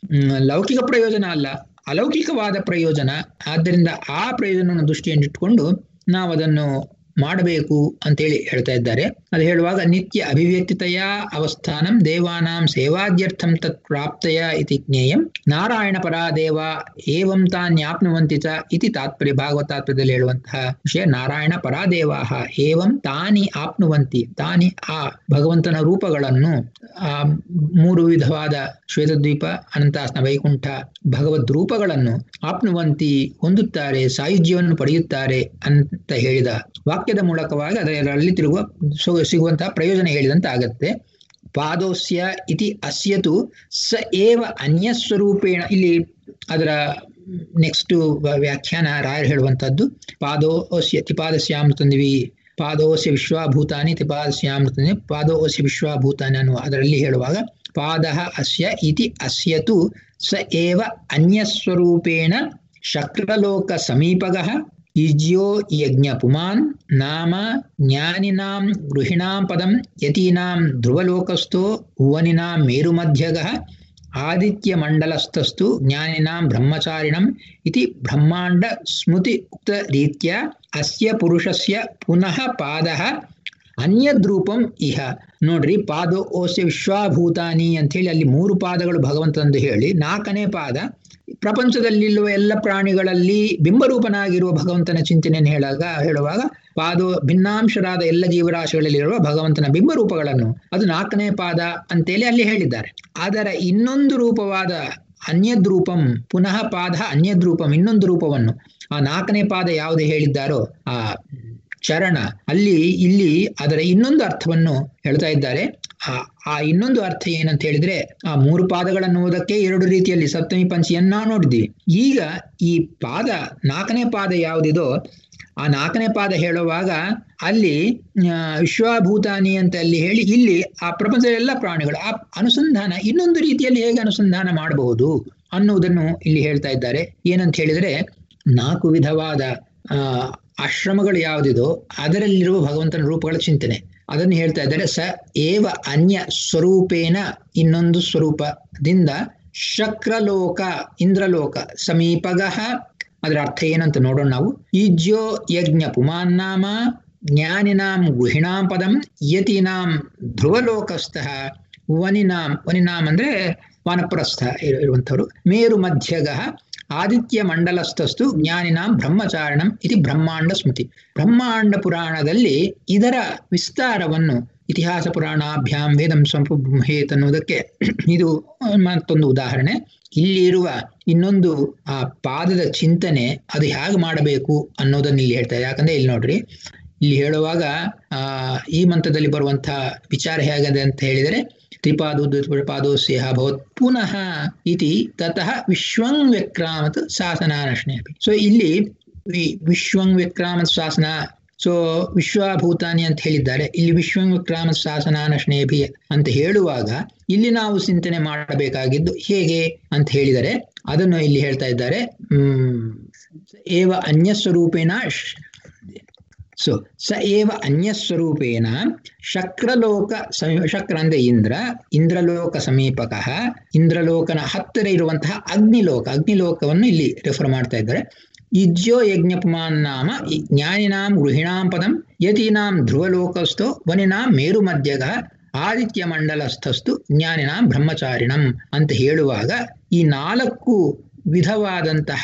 Speaker 1: ಲೌಕಿಕ ಪ್ರಯೋಜನ ಅಲ್ಲ ಅಲೌಕಿಕವಾದ ಪ್ರಯೋಜನ ಆದ್ದರಿಂದ ಆ ಪ್ರಯೋಜನವನ್ನು ದೃಷ್ಟಿಯನ್ನಿಟ್ಟುಕೊಂಡು ನಾವು ಅದನ್ನು ಮಾಡಬೇಕು ಅಂತೇಳಿ ಹೇಳ್ತಾ ಇದ್ದಾರೆ ಅದು ಹೇಳುವಾಗ ನಿತ್ಯ ಅಭಿವ್ಯಕ್ತಿತೆಯ ಅವಸ್ಥಾನಂ ದೇವಾನಾಂ ಸೇವಾದ್ಯರ್ಥಂ ತತ್ ಪ್ರಾಪ್ತಯ ಇತಿ ಜ್ಞೇಯಂ ನಾರಾಯಣ ಪರಾ ದೇವ ಏವಂ ತಾನ್ಯಾಪ್ನುವಂತಿ ಚ ಇತಿ ತಾತ್ಪರ್ಯ ಭಾಗವತ ತಾತ್ಪರ್ಯದಲ್ಲಿ ಹೇಳುವಂತಹ ವಿಷಯ ನಾರಾಯಣ ಪರಾ ದೇವಾಹ ಏವಂ ತಾನಿ ಆಪ್ನುವಂತಿ ತಾನಿ ಆ ಭಗವಂತನ ರೂಪಗಳನ್ನು ಆ ಮೂರು ವಿಧವಾದ ಶ್ವೇತದ್ವೀಪ ಅನಂತಾಸ್ನ ವೈಕುಂಠ ಭಗವದ್ ರೂಪಗಳನ್ನು ಆಪ್ನುವಂತಿ ಹೊಂದುತ್ತಾರೆ ಸಾಯುಜ್ಯವನ್ನು ಪಡೆಯುತ್ತಾರೆ ಅಂತ ಹೇಳಿದ ವಾಕ್ಯದ ಮೂಲಕವಾಗಿ ಅದರಲ್ಲಿ ತಿರುಗುವ ಸಿಗುವಂತಹ ಪ್ರಯೋಜನ ಹೇಳಿದಂತ ಆಗತ್ತೆ ಪಾದೋಸ್ಯ ಇತಿ ಅಸ್ಯತು ಸ ಏವ ಅನ್ಯಸ್ವರೂಪೇಣ ಇಲ್ಲಿ ಅದರ ನೆಕ್ಸ್ಟ್ ವ್ಯಾಖ್ಯಾನ ರಾಯರ್ ಹೇಳುವಂತದ್ದು ಪಾದೋಸ್ಯ ತಿಪಾದಸ್ಯಾಮೃತಂದಿವಿ ಪಾದೋಸ್ಯ ವಿಶ್ವಭೂತಾನಿ ತಿಪಾದಸ್ಯಾಮೃತಂದಿ ಪಾದೋಸ್ಯ ವಿಶ್ವಭೂತಾನಿ ಅನ್ನುವ ಅದರಲ್ಲಿ ಹೇಳುವಾಗ ಪಾದ ಅಸ್ಯ ಇತಿ ಅಸ್ಯತು ಸ ಏವ ಅನ್ಯಸ್ವರೂಪೇಣ ಶಕ್ರಲೋಕ ಸಮೀಪಗಃ ಈಜ್ಯೋ ಯಜ್ಞ ಪುಮಾನ್ ನಾಮ ಜ್ಞಾನಿನಾಂ ಗೃಹಿಣಾಂ ಪದಂ ಯತೀನಾಂ ಧ್ರುವಲೋಕಸ್ಥೋ ಭುವನಿನಾಂ ಮೇರುಮಧ್ಯಗಃ ಆದಿತ್ಯ ಮಂಡಲಸ್ಥಸ್ತು ಜ್ಞಾನಿನಾಂ ಬ್ರಹ್ಮಚಾರಿಣಂ ಇತಿ ಬ್ರಹ್ಮಾಂಡ ಸ್ಮೃತಿ ಉಕ್ತ ರೀತ್ಯ ಅಸ್ಯ ಪುರುಷಸ್ಯ ಪುನಃ ಪಾದಃ ಅನ್ಯದ್ರೂಪಂ ಇಹ ನೋಡ್ರಿ ಪಾದೋ ಓಸ್ಯ ವಿಶ್ವಾಭೂತಾನಿ ಅಂತ ಹೇಳಿ ಅಲ್ಲಿ ಮೂರು ಪಾದಗಳು ಭಗವಂತಂದು ಹೇಳಿ ನಾಲ್ಕನೇ ಪಾದ ಪ್ರಪಂಚದಲ್ಲಿರುವ ಎಲ್ಲ ಪ್ರಾಣಿಗಳಲ್ಲಿ ಬಿಂಬರೂಪನಾಗಿರುವ ಭಗವಂತನ ಚಿಂತನೆಯನ್ನು ಹೇಳಾಗ ಹೇಳುವಾಗ ಪಾದೋ ಭಿನ್ನಾಂಶರಾದ ಎಲ್ಲ ಜೀವರಾಶಿಗಳಲ್ಲಿರುವ ಭಗವಂತನ ಬಿಂಬರೂಪಗಳನ್ನು ಅದು ನಾಲ್ಕನೇ ಪಾದ ಅಂತೇಳಿ ಅಲ್ಲಿ ಹೇಳಿದ್ದಾರೆ ಅದರ ಇನ್ನೊಂದು ರೂಪವಾದ ಅನ್ಯದ್ರೂಪಂ ಪುನಃ ಪಾದ ಅನ್ಯದ್ರೂಪಂ ಇನ್ನೊಂದು ರೂಪವನ್ನು ಆ ನಾಲ್ಕನೇ ಪಾದ ಯಾವುದು ಹೇಳಿದ್ದಾರೋ ಆ ಚರಣ ಅಲ್ಲಿ ಇಲ್ಲಿ ಅದರ ಇನ್ನೊಂದು ಅರ್ಥವನ್ನು ಹೇಳ್ತಾ ಇದ್ದಾರೆ ಆ ಆ ಇನ್ನೊಂದು ಅರ್ಥ ಏನಂತ ಹೇಳಿದ್ರೆ ಆ ಮೂರು ಪಾದಗಳನ್ನುವುದಕ್ಕೆ ಎರಡು ರೀತಿಯಲ್ಲಿ ಸಪ್ತಮಿ ಪಂಚಿಯನ್ನ ನೋಡಿದ್ದೀವಿ ಈಗ ಈ ಪಾದ ನಾಲ್ಕನೇ ಪಾದ ಯಾವುದಿದೋ ಆ ನಾಲ್ಕನೇ ಪಾದ ಹೇಳುವಾಗ ಅಲ್ಲಿ ವಿಶ್ವಭೂತಾನಿ ಅಂತ ಅಲ್ಲಿ ಹೇಳಿ ಇಲ್ಲಿ ಆ ಪ್ರಪಂಚದ ಎಲ್ಲ ಪ್ರಾಣಿಗಳು ಆ ಅನುಸಂಧಾನ ಇನ್ನೊಂದು ರೀತಿಯಲ್ಲಿ ಹೇಗೆ ಅನುಸಂಧಾನ ಮಾಡಬಹುದು ಅನ್ನುವುದನ್ನು ಇಲ್ಲಿ ಹೇಳ್ತಾ ಇದ್ದಾರೆ ಏನಂತ ಹೇಳಿದ್ರೆ ನಾಲ್ಕು ವಿಧವಾದ ಆ ಆಶ್ರಮಗಳು ಯಾವುದಿದೋ ಅದರಲ್ಲಿರುವ ಭಗವಂತನ ರೂಪಗಳ ಚಿಂತನೆ ಅದನ್ನು ಹೇಳ್ತಾ ಇದ್ದಾರೆ ಸ ಏವ ಅನ್ಯ ಸ್ವರೂಪೇನ ಇನ್ನೊಂದು ಸ್ವರೂಪದಿಂದ ಶಕ್ರಲೋಕ ಇಂದ್ರಲೋಕ ಸಮೀಪಗಃ ಅದರ ಅರ್ಥ ಏನಂತ ನೋಡೋಣ ನಾವು ಈಜ್ಯೋ ಯಜ್ಞ ಪುಮಾನ್ನಾಮ ಜ್ಞಾನಿನಾಂ ಗುಹಿಣಾಂ ಪದಂ ಯತೀನಾಂ ಧ್ರುವಲೋಕಸ್ಥಃ ವನಿನಾಂ ವನಿನಾಂ ಅಂದ್ರೆ ವಾನಪ್ರಸ್ಥ ಇರುವಂಥವ್ರು ಮೇರು ಮಧ್ಯಗಃ ಆದಿತ್ಯ ಮಂಡಲಸ್ಥಸ್ತು ಜ್ಞಾನಿನಾಂ ಬ್ರಹ್ಮಚಾರಣಂ ಇತಿ ಬ್ರಹ್ಮಾಂಡ ಸ್ಮೃತಿ ಬ್ರಹ್ಮಾಂಡ ಪುರಾಣದಲ್ಲಿ ಇದರ ವಿಸ್ತಾರವನ್ನು ಇತಿಹಾಸ ಪುರಾಣಾಭ್ಯಾಂ ವೇದಂ ಸಂಪುಬ್ರಹೇತ್ ಅನ್ನುವುದಕ್ಕೆ ಇದು ಮತ್ತೊಂದು ಉದಾಹರಣೆ ಇಲ್ಲಿ ಇರುವ ಇನ್ನೊಂದು ಆ ಪಾದದ ಚಿಂತನೆ ಅದು ಹೇಗೆ ಮಾಡಬೇಕು ಅನ್ನೋದನ್ನ ಇಲ್ಲಿ ಹೇಳ್ತಾರೆ ಯಾಕಂದ್ರೆ ಇಲ್ಲಿ ನೋಡ್ರಿ ಇಲ್ಲಿ ಹೇಳುವಾಗ ಆ ಈ ಮಂತ್ರದಲ್ಲಿ ಬರುವಂತಹ ವಿಚಾರ ಹೇಗಿದೆ ಅಂತ ಹೇಳಿದರೆ ತ್ರಿಪಾದೋ ದ್ವಿಪಾದೋಸ್ಯ ಭವತ್ ಪುನಃ ಇತಿ ತತಃ ವಿಶ್ವಂ ವ್ಯಕ್ರಾಮತ್ ಶಾಸನಾನಶ್ನೆ ಸೊ ಇಲ್ಲಿ ವಿಶ್ವಂ ವ್ಯಕ್ರಾಮತ್ ಶಾಸನ ಸೊ ವಿಶ್ವಭೂತಾನಿ ಅಂತ ಹೇಳಿದ್ದಾರೆ ಇಲ್ಲಿ ವಿಶ್ವಂ ವಿಕ್ರಾಮ ಶಾಸನಾನಶ್ನೇಭಿ ಅಂತ ಹೇಳುವಾಗ ಇಲ್ಲಿ ನಾವು ಚಿಂತನೆ ಮಾಡಬೇಕಾಗಿದ್ದು ಹೇಗೆ ಅಂತ ಹೇಳಿದರೆ ಅದನ್ನು ಇಲ್ಲಿ ಹೇಳ್ತಾ ಇದ್ದಾರೆ ಹ್ಮ್ ಏವ ಅನ್ಯಸ್ವರೂಪೇಣ ಸೊ ಸ ಏವ ಅನ್ಯಸ್ವರೂಪೇಣ ಶಕ್ರಲೋಕ ಸಮೀಪ ಶಕ್ರ ಅಂದ್ರೆ ಇಂದ್ರ ಇಂದ್ರಲೋಕ ಸಮೀಪಕ ಇಂದ್ರಲೋಕನ ಹತ್ತಿರ ಇರುವಂತಹ ಅಗ್ನಿಲೋಕ ಅಗ್ನಿಲೋಕವನ್ನು ಇಲ್ಲಿ ರೆಫರ್ ಮಾಡ್ತಾ ಇದ್ದಾರೆ ಇಜ್ಜೋ ಯಜ್ಞಪಮಾನ್ ನಾಮ ಜ್ಞಾನಿನಾಂ ಗೃಹಿಣಾಂ ಪದಂ ಯತೀನಾಂ ಧ್ರುವಲೋಕಸ್ಥೋ ವನಿನಾಂ ಮೇರು ಮಧ್ಯಗ ಆದಿತ್ಯ ಮಂಡಲಸ್ಥಸ್ತು ಜ್ಞಾನಿನಾಂ ಬ್ರಹ್ಮಚಾರಿಣಂ ಅಂತ ಹೇಳುವಾಗ ಈ ನಾಲ್ಕು ವಿಧವಾದಂತಹ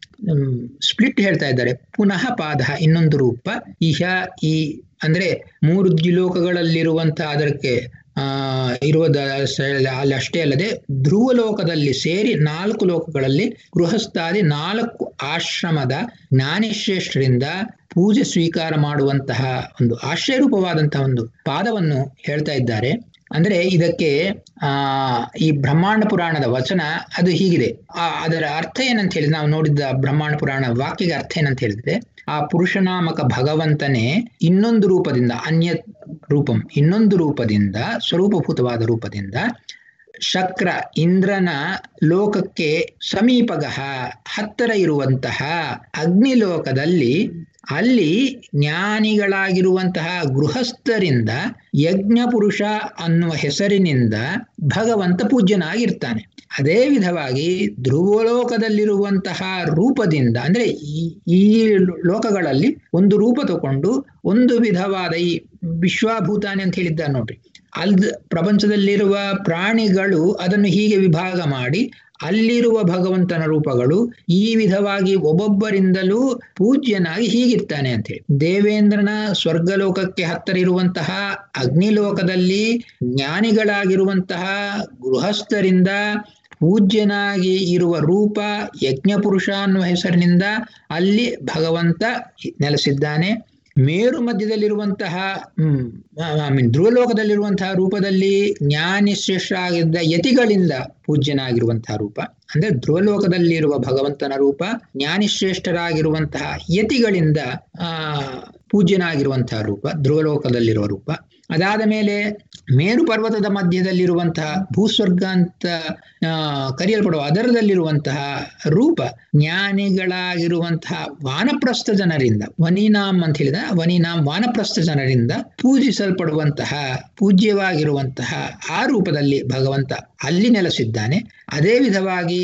Speaker 1: ಸ್ಪ್ಲಿಟ್ ಹೇಳ್ತಾ ಇದ್ದಾರೆ ಪುನಃ ಪಾದ ಇನ್ನೊಂದು ರೂಪ ಇಹ ಈ ಅಂದ್ರೆ ಮೂರು ದ್ವಿಲೋಕಗಳಲ್ಲಿರುವಂತಹ ಅದಕ್ಕೆ ಆ ಇರುವುದ ಅಲ್ಲಿ ಅಷ್ಟೇ ಅಲ್ಲದೆ ಧ್ರುವ ಲೋಕದಲ್ಲಿ ಸೇರಿ ನಾಲ್ಕು ಲೋಕಗಳಲ್ಲಿ ಗೃಹಸ್ಥಾದಿ ನಾಲ್ಕು ಆಶ್ರಮದ ಜ್ಞಾನಿಶ್ರೇಷ್ಠರಿಂದ ಪೂಜೆ ಸ್ವೀಕಾರ ಮಾಡುವಂತಹ ಒಂದು ಆಶ್ರಯರೂಪವಾದಂತಹ ಒಂದು ಪಾದವನ್ನು ಹೇಳ್ತಾ ಇದ್ದಾರೆ ಅಂದ್ರೆ ಇದಕ್ಕೆ ಆ ಈ ಬ್ರಹ್ಮಾಂಡ ಪುರಾಣದ ವಚನ ಅದು ಹೀಗಿದೆ ಆ ಅದರ ಅರ್ಥ ಏನಂತ ಹೇಳಿದ್ರೆ ನಾವು ನೋಡಿದ್ದ ಬ್ರಹ್ಮಾಂಡ ಪುರಾಣ ವಾಕ್ಯಗೆ ಅರ್ಥ ಏನಂತ ಹೇಳಿದ್ರೆ ಆ ಪುರುಷನಾಮಕ ಭಗವಂತನೇ ಇನ್ನೊಂದು ರೂಪದಿಂದ ಅನ್ಯ ರೂಪಂ ಇನ್ನೊಂದು ರೂಪದಿಂದ ಸ್ವರೂಪಭೂತವಾದ ರೂಪದಿಂದ ಶಕ್ರ ಇಂದ್ರನ ಲೋಕಕ್ಕೆ ಸಮೀಪಗಹ ಹತ್ತಿರ ಇರುವಂತಹ ಅಗ್ನಿಲೋಕದಲ್ಲಿ ಅಲ್ಲಿ ಜ್ಞಾನಿಗಳಾಗಿರುವಂತಹ ಗೃಹಸ್ಥರಿಂದ ಯಜ್ಞ ಪುರುಷ ಅನ್ನುವ ಹೆಸರಿನಿಂದ ಭಗವಂತ ಪೂಜ್ಯನಾಗಿರ್ತಾನೆ ಅದೇ ವಿಧವಾಗಿ ಧ್ರುವಲೋಕದಲ್ಲಿರುವಂತಹ ರೂಪದಿಂದ ಅಂದ್ರೆ ಈ ಲೋಕಗಳಲ್ಲಿ ಒಂದು ರೂಪ ತಗೊಂಡು ಒಂದು ವಿಧವಾದ ಈ ವಿಶ್ವಭೂತಾನಿ ಅಂತ ಹೇಳಿದ್ದಾರೆ ನೋಡ್ರಿ ಅಲ್ ಪ್ರಪಂಚದಲ್ಲಿರುವ ಪ್ರಾಣಿಗಳು ಅದನ್ನು ಹೀಗೆ ವಿಭಾಗ ಮಾಡಿ ಅಲ್ಲಿರುವ ಭಗವಂತನ ರೂಪಗಳು ಈ ವಿಧವಾಗಿ ಒಬ್ಬೊಬ್ಬರಿಂದಲೂ ಪೂಜ್ಯನಾಗಿ ಹೀಗಿರ್ತಾನೆ ಅಂತೇಳಿ ದೇವೇಂದ್ರನ ಸ್ವರ್ಗಲೋಕಕ್ಕೆ ಹತ್ತಿರ ಇರುವಂತಹ ಅಗ್ನಿಲೋಕದಲ್ಲಿ ಜ್ಞಾನಿಗಳಾಗಿರುವಂತಹ ಗೃಹಸ್ಥರಿಂದ ಪೂಜ್ಯನಾಗಿ ಇರುವ ರೂಪ ಯಜ್ಞಪುರುಷ ಅನ್ನುವ ಹೆಸರಿನಿಂದ ಅಲ್ಲಿ ಭಗವಂತ ನೆಲೆಸಿದ್ದಾನೆ ಮೇರು ಮಧ್ಯದಲ್ಲಿರುವಂತಹ ಹ್ಮ್ ಐ ಮೀನ್ ಧ್ರುವಲೋಕದಲ್ಲಿರುವಂತಹ ರೂಪದಲ್ಲಿ ಜ್ಞಾನಿ ಶ್ರೇಷ್ಠ ಆಗಿದ್ದ ಯತಿಗಳಿಂದ ಪೂಜ್ಯನಾಗಿರುವಂತಹ ರೂಪ ಅಂದ್ರೆ ಧ್ರುವಲೋಕದಲ್ಲಿರುವ ಭಗವಂತನ ರೂಪ ಜ್ಞಾನಿ ಶ್ರೇಷ್ಠರಾಗಿರುವಂತಹ ಯತಿಗಳಿಂದ ಆ ಪೂಜ್ಯನಾಗಿರುವಂತಹ ರೂಪ ಧ್ರುವಲೋಕದಲ್ಲಿರುವ ರೂಪ ಅದಾದ ಮೇಲೆ ಮೇರು ಪರ್ವತದ ಮಧ್ಯದಲ್ಲಿರುವಂತಹ ಭೂಸ್ವರ್ಗ ಅಂತ ಕರೆಯಲ್ಪಡುವ ಅದರದಲ್ಲಿರುವಂತಹ ರೂಪ ಜ್ಞಾನಿಗಳಾಗಿರುವಂತಹ ವಾನಪ್ರಸ್ಥ ಜನರಿಂದ ವನಿನಾಮ್ ಅಂತ ಹೇಳಿದ ವನಿನಾಮ್ ವಾನಪ್ರಸ್ಥ ಜನರಿಂದ ಪೂಜಿಸಲ್ಪಡುವಂತಹ ಪೂಜ್ಯವಾಗಿರುವಂತಹ ಆ ರೂಪದಲ್ಲಿ ಭಗವಂತ ಅಲ್ಲಿ ನೆಲೆಸಿದ್ದಾನೆ ಅದೇ ವಿಧವಾಗಿ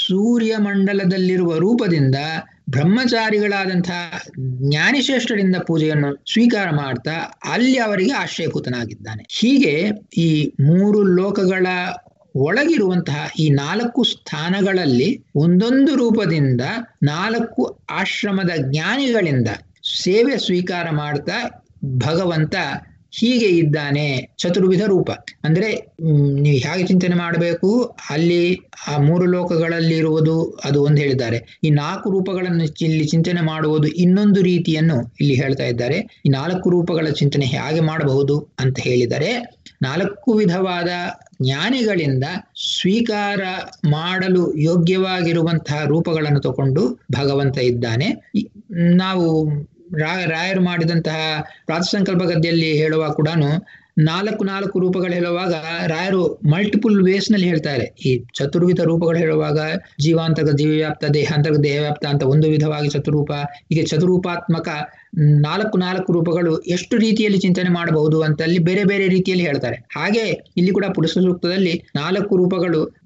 Speaker 1: ಸೂರ್ಯಮಂಡಲದಲ್ಲಿರುವ ರೂಪದಿಂದ ಬ್ರಹ್ಮಚಾರಿಗಳಾದಂತಹ ಜ್ಞಾನಿಶ್ರೇಷ್ಠರಿಂದ ಪೂಜೆಯನ್ನು ಸ್ವೀಕಾರ ಮಾಡ್ತಾ ಅಲ್ಲಿ ಅವರಿಗೆ ಆಶ್ರಯಭೂತನಾಗಿದ್ದಾನೆ ಹೀಗೆ ಈ ಮೂರು ಲೋಕಗಳ ಒಳಗಿರುವಂತಹ ಈ ನಾಲ್ಕು ಸ್ಥಾನಗಳಲ್ಲಿ ಒಂದೊಂದು ರೂಪದಿಂದ ನಾಲ್ಕು ಆಶ್ರಮದ ಜ್ಞಾನಿಗಳಿಂದ ಸೇವೆ ಸ್ವೀಕಾರ ಮಾಡ್ತಾ ಭಗವಂತ ಹೀಗೆ ಇದ್ದಾನೆ ಚತುರ್ವಿಧ ರೂಪ ಅಂದ್ರೆ ನೀವು ಹೇಗೆ ಚಿಂತನೆ ಮಾಡಬೇಕು ಅಲ್ಲಿ ಆ ಮೂರು ಲೋಕಗಳಲ್ಲಿ ಇರುವುದು ಅದು ಒಂದು ಹೇಳಿದ್ದಾರೆ ಈ ನಾಲ್ಕು ರೂಪಗಳನ್ನು ಇಲ್ಲಿ ಚಿಂತನೆ ಮಾಡುವುದು ಇನ್ನೊಂದು ರೀತಿಯನ್ನು ಇಲ್ಲಿ ಹೇಳ್ತಾ ಇದ್ದಾರೆ ಈ ನಾಲ್ಕು ರೂಪಗಳ ಚಿಂತನೆ ಹೇಗೆ ಮಾಡಬಹುದು ಅಂತ ಹೇಳಿದರೆ ನಾಲ್ಕು ವಿಧವಾದ ಜ್ಞಾನಿಗಳಿಂದ ಸ್ವೀಕಾರ ಮಾಡಲು ಯೋಗ್ಯವಾಗಿರುವಂತಹ ರೂಪಗಳನ್ನು ತಗೊಂಡು ಭಗವಂತ ಇದ್ದಾನೆ ನಾವು ರಾ ರಾಯರು ಮಾಡಿದಂತಹ ಪ್ರಾತಸಂಕಲ್ಪ ಗದ್ದೆಯಲ್ಲಿ ಹೇಳುವ ಕೂಡ ನಾಲ್ಕು ನಾಲ್ಕು ರೂಪಗಳು ಹೇಳುವಾಗ ರಾಯರು ಮಲ್ಟಿಪಲ್ ವೇಸ್ ನಲ್ಲಿ ಹೇಳ್ತಾರೆ ಈ ಚತುರ್ವಿಧ ರೂಪಗಳು ಹೇಳುವಾಗ ಜೀವಾಂತರ್ಗ ಜೀವವ್ಯಾಪ್ತ ದೇಹಾಂತರ್ಗ ದೇಹವ್ಯಾಪ್ತ ಅಂತ ಒಂದು ವಿಧವಾಗಿ ಚತುರೂಪ ಹೀಗೆ ಚತುರೂಪಾತ್ಮಕ ನಾಲ್ಕು ನಾಲ್ಕು ರೂಪಗಳು ಎಷ್ಟು ರೀತಿಯಲ್ಲಿ ಚಿಂತನೆ ಮಾಡಬಹುದು ಅಂತ ಅಲ್ಲಿ ಬೇರೆ ಬೇರೆ ರೀತಿಯಲ್ಲಿ ಹೇಳ್ತಾರೆ ಹಾಗೆ ಇಲ್ಲಿ ಕೂಡ ಪುರುಷ ಸೂಕ್ತದಲ್ಲಿ ನಾಲ್ಕು ರೂಪಗಳು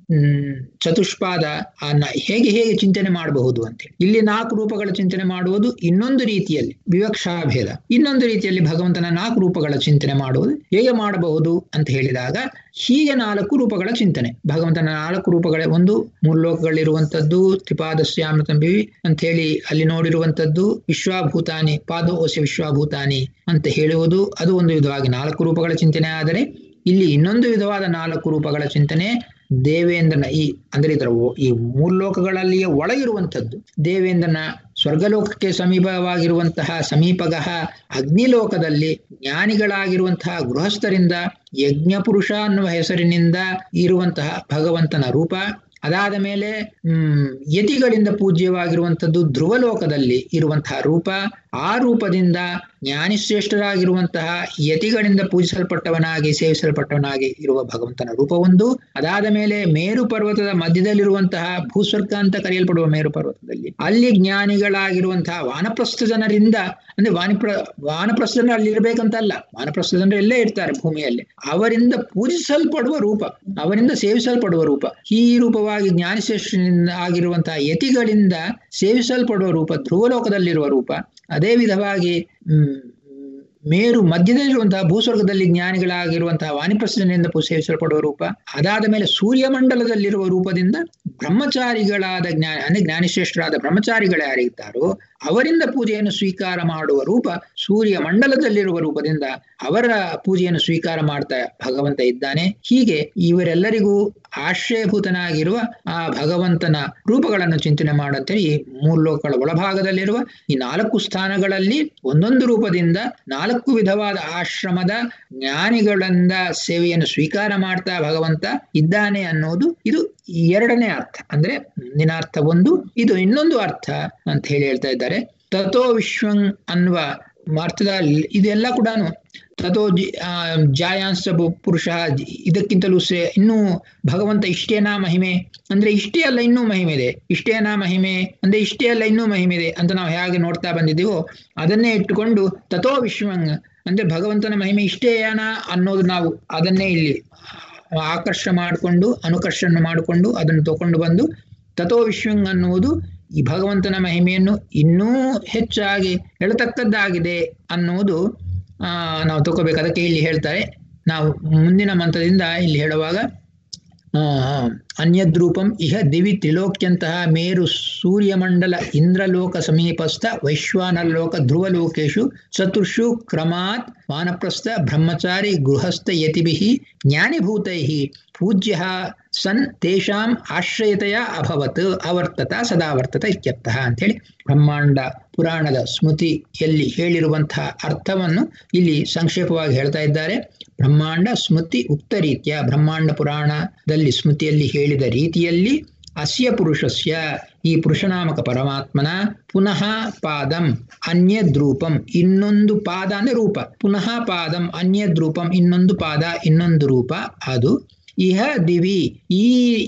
Speaker 1: ಹ್ಮ್ ಚತುಷ್ಪಾದ ಅನ್ನ ಹೇಗೆ ಹೇಗೆ ಚಿಂತನೆ ಮಾಡಬಹುದು ಅಂತ ಇಲ್ಲಿ ನಾಲ್ಕು ರೂಪಗಳ ಚಿಂತನೆ ಮಾಡುವುದು ಇನ್ನೊಂದು ರೀತಿಯಲ್ಲಿ ವಿವಕ್ಷಾಭೇದ ಇನ್ನೊಂದು ರೀತಿಯಲ್ಲಿ ಭಗವಂತನ ನಾಲ್ಕು ರೂಪಗಳ ಚಿಂತನೆ ಮಾಡುವುದು ಹೇಗೆ ಮಾಡಬಹುದು ಅಂತ ಹೇಳಿದಾಗ ಹೀಗೆ ನಾಲ್ಕು ರೂಪಗಳ ಚಿಂತನೆ ಭಗವಂತನ ನಾಲ್ಕು ರೂಪಗಳೇ ಒಂದು ಮೂರು ಲೋಕಗಳಿರುವಂತದ್ದು ತ್ರಿಪಾದಸ್ಯಾಮೃತಂಬಿ ಅಂತ ಹೇಳಿ ಅಲ್ಲಿ ನೋಡಿರುವಂತದ್ದು ವಿಶ್ವಾಭೂತಾನಿ ಪಾದೋಸ್ಯ ವಿಶ್ವಾಭೂತಾನಿ ಅಂತ ಹೇಳುವುದು ಅದು ಒಂದು ವಿಧವಾಗಿ ನಾಲ್ಕು ರೂಪಗಳ ಚಿಂತನೆ ಆದರೆ ಇಲ್ಲಿ ಇನ್ನೊಂದು ವಿಧವಾದ ನಾಲ್ಕು ರೂಪಗಳ ಚಿಂತನೆ ದೇವೇಂದ್ರನ ಈ ಅಂದ್ರೆ ಇದರ ಈ ಮೂರು ಲೋಕಗಳಲ್ಲಿಯೇ ಒಳಗಿರುವಂಥದ್ದು ದೇವೇಂದ್ರನ ಸ್ವರ್ಗಲೋಕಕ್ಕೆ ಸಮೀಪವಾಗಿರುವಂತಹ ಸಮೀಪಗಹ ಅಗ್ನಿಲೋಕದಲ್ಲಿ ಜ್ಞಾನಿಗಳಾಗಿರುವಂತಹ ಗೃಹಸ್ಥರಿಂದ ಯಜ್ಞಪುರುಷ ಅನ್ನುವ ಹೆಸರಿನಿಂದ ಇರುವಂತಹ ಭಗವಂತನ ರೂಪ ಅದಾದ ಮೇಲೆ ಹ್ಮ್ ಯತಿಗಳಿಂದ ಪೂಜ್ಯವಾಗಿರುವಂಥದ್ದು ಧ್ರುವಲೋಕದಲ್ಲಿ ಇರುವಂತಹ ರೂಪ ಆ ರೂಪದಿಂದ ಜ್ಞಾನಿಶ್ರೇಷ್ಠರಾಗಿರುವಂತಹ ಯತಿಗಳಿಂದ ಪೂಜಿಸಲ್ಪಟ್ಟವನಾಗಿ ಸೇವಿಸಲ್ಪಟ್ಟವನಾಗಿ ಇರುವ ಭಗವಂತನ ರೂಪ ಒಂದು ಅದಾದ ಮೇಲೆ ಮೇರು ಪರ್ವತದ ಮಧ್ಯದಲ್ಲಿರುವಂತಹ ಭೂಸ್ವರ್ಗ ಅಂತ ಕರೆಯಲ್ಪಡುವ ಮೇರು ಪರ್ವತದಲ್ಲಿ ಅಲ್ಲಿ ಜ್ಞಾನಿಗಳಾಗಿರುವಂತಹ ವಾನಪ್ರಸ್ಥ ಜನರಿಂದ ಅಂದ್ರೆ ವಾನಿಪ್ರ ವಾನಪ್ರಸ್ಥ ಜನರು ಅಲ್ಲಿ ಇರ್ಬೇಕಂತಲ್ಲ ವಾನಪ್ರಸ್ಥ ಜನರು ಎಲ್ಲೇ ಇರ್ತಾರೆ ಭೂಮಿಯಲ್ಲಿ ಅವರಿಂದ ಪೂಜಿಸಲ್ಪಡುವ ರೂಪ ಅವರಿಂದ ಸೇವಿಸಲ್ಪಡುವ ರೂಪ ಈ ರೂಪವಾಗಿ ಜ್ಞಾನಿಶ್ರೇಷ್ಠನಿಂದ ಆಗಿರುವಂತಹ ಯತಿಗಳಿಂದ ಸೇವಿಸಲ್ಪಡುವ ರೂಪ ಧ್ರುವಲೋಕದಲ್ಲಿರುವ ರೂಪ ಅದೇ ವಿಧವಾಗಿ ಹ್ಮ್ ಮೇರು ಮಧ್ಯದಲ್ಲಿರುವಂತಹ ಭೂಸ್ವರ್ಗದಲ್ಲಿ ಜ್ಞಾನಿಗಳಾಗಿರುವಂತಹ ವಾಣಿಪ್ರಸನ್ನಿಂದ ಸೇವಿಸಲ್ಪಡುವ ರೂಪ ಅದಾದ ಮೇಲೆ ಸೂರ್ಯಮಂಡಲದಲ್ಲಿರುವ ರೂಪದಿಂದ ಬ್ರಹ್ಮಚಾರಿಗಳಾದ ಜ್ಞಾನ ಅಂದ್ರೆ ಜ್ಞಾನಿಶ್ರೇಷ್ಠರಾದ ಬ್ರಹ್ಮಚಾರಿಗಳು ಯಾರಿದ್ದಾರೋ ಅವರಿಂದ ಪೂಜೆಯನ್ನು ಸ್ವೀಕಾರ ಮಾಡುವ ರೂಪ ಸೂರ್ಯ ಮಂಡಲದಲ್ಲಿರುವ ರೂಪದಿಂದ ಅವರ ಪೂಜೆಯನ್ನು ಸ್ವೀಕಾರ ಮಾಡ್ತಾ ಭಗವಂತ ಇದ್ದಾನೆ ಹೀಗೆ ಇವರೆಲ್ಲರಿಗೂ ಆಶ್ರಯಭೂತನಾಗಿರುವ ಆ ಭಗವಂತನ ರೂಪಗಳನ್ನು ಚಿಂತನೆ ಮಾಡಂತೆ ಈ ಮೂರು ಲೋಕಗಳ ಒಳಭಾಗದಲ್ಲಿರುವ ಈ ನಾಲ್ಕು ಸ್ಥಾನಗಳಲ್ಲಿ ಒಂದೊಂದು ರೂಪದಿಂದ ನಾಲ್ಕು ವಿಧವಾದ ಆಶ್ರಮದ ಜ್ಞಾನಿಗಳಿಂದ ಸೇವೆಯನ್ನು ಸ್ವೀಕಾರ ಮಾಡ್ತಾ ಭಗವಂತ ಇದ್ದಾನೆ ಅನ್ನೋದು ಇದು ಎರಡನೇ ಅರ್ಥ ಅಂದ್ರೆ ಮುಂದಿನ ಅರ್ಥ ಒಂದು ಇದು ಇನ್ನೊಂದು ಅರ್ಥ ಅಂತ ಹೇಳಿ ಹೇಳ್ತಾ ಇದ್ದಾರೆ ತಥೋ ವಿಶ್ವಂ ಅನ್ನುವ ಅರ್ಥದ ಇದೆಲ್ಲ ಕೂಡ ತಥೋ ಜಾಯಾಂಶ ಪುರುಷ ಇದಕ್ಕಿಂತಲೂ ಸೇ ಇನ್ನೂ ಭಗವಂತ ಇಷ್ಟೇನಾ ಮಹಿಮೆ ಅಂದ್ರೆ ಇಷ್ಟೇ ಅಲ್ಲ ಇನ್ನೂ ಮಹಿಮೆ ಇದೆ ಇಷ್ಟೇನಾ ಮಹಿಮೆ ಅಂದ್ರೆ ಇಷ್ಟೇ ಅಲ್ಲ ಇನ್ನೂ ಮಹಿಮೆ ಇದೆ ಅಂತ ನಾವು ಹೇಗೆ ನೋಡ್ತಾ ಬಂದಿದ್ದೀವೋ ಅದನ್ನೇ ಇಟ್ಟುಕೊಂಡು ತಥೋ ವಿಶ್ವಂಗ್ ಅಂದ್ರೆ ಭಗವಂತನ ಮಹಿಮೆ ಇಷ್ಟೇಯಾನ ಅನ್ನೋದು ನಾವು ಅದನ್ನೇ ಇಲ್ಲಿ ಆಕರ್ಷ ಮಾಡಿಕೊಂಡು ಅನುಕರ್ಷಣ ಮಾಡಿಕೊಂಡು ಅದನ್ನು ತಗೊಂಡು ಬಂದು ತಥೋ ವಿಶ್ವಂಗ್ ಅನ್ನುವುದು ಈ ಭಗವಂತನ ಮಹಿಮೆಯನ್ನು ಇನ್ನೂ ಹೆಚ್ಚಾಗಿ ಹೇಳತಕ್ಕದ್ದಾಗಿದೆ ಅನ್ನುವುದು ಆ ನಾವು ತಗೋಬೇಕು ಅದಕ್ಕೆ ಇಲ್ಲಿ ಹೇಳ್ತಾರೆ ನಾವು ಮುಂದಿನ ಮಂತ್ರದಿಂದ ಇಲ್ಲಿ ಹೇಳುವಾಗ ಅನ್ಯದ್ರೂಪಂ ಇಹ ದಿವಿ ತ್ರಿಲೋಕ್ಯಂತಹ ಮೇರು ಸೂರ್ಯಮಂಡಲ ಇಂದ್ರಲೋಕ ಸಮೀಪಸ್ಥ ವೈಶ್ವಾನಲೋಕ ಧ್ರುವಲೋಕೇಶು ಚತುರ್ಷು ಕ್ರಮಾತ್ ವಾನಪ್ರಸ್ಥ ಬ್ರಹ್ಮಚಾರಿ ಗೃಹಸ್ಥ ಯತಿಭಿ ಜ್ಞಾನಿಭೂತೈ ಪೂಜ್ಯ ಸನ್ ತೇಷಾಂ ಆಶ್ರಯತೆಯ ಅಭವತ್ ಅವರ್ತತ ಸದಾವರ್ತತ ಇತ್ಯರ್ಥಃ ಅಂತೇಳಿ ಬ್ರಹ್ಮಾಂಡ ಪುರಾಣದ ಸ್ಮೃತಿಯಲ್ಲಿ ಹೇಳಿರುವಂತಹ ಅರ್ಥವನ್ನು ಇಲ್ಲಿ ಸಂಕ್ಷೇಪವಾಗಿ ಹೇಳ್ತಾ ಇದ್ದಾರೆ ಬ್ರಹ್ಮಾಂಡ ಸ್ಮೃತಿ ಉಕ್ತ ರೀತಿಯ ಬ್ರಹ್ಮಾಂಡ ಪುರಾಣದಲ್ಲಿ ಸ್ಮೃತಿಯಲ್ಲಿ ಹೇಳಿದ ರೀತಿಯಲ್ಲಿ ಅಸ್ಯ ಪುರುಷಸ್ಯ ಈ ಪುರುಷನಾಮಕ ಪರಮಾತ್ಮನ ಪುನಃ ಪಾದಂ ಅನ್ಯದ್ರೂಪಂ ಇನ್ನೊಂದು ಪಾದ ಅಂದ್ರೆ ರೂಪ ಪುನಃ ಪಾದಂ ಅನ್ಯದ್ರೂಪಂ ಇನ್ನೊಂದು ಪಾದ ಇನ್ನೊಂದು ರೂಪ ಅದು ಇಹ ದಿವಿ ಈ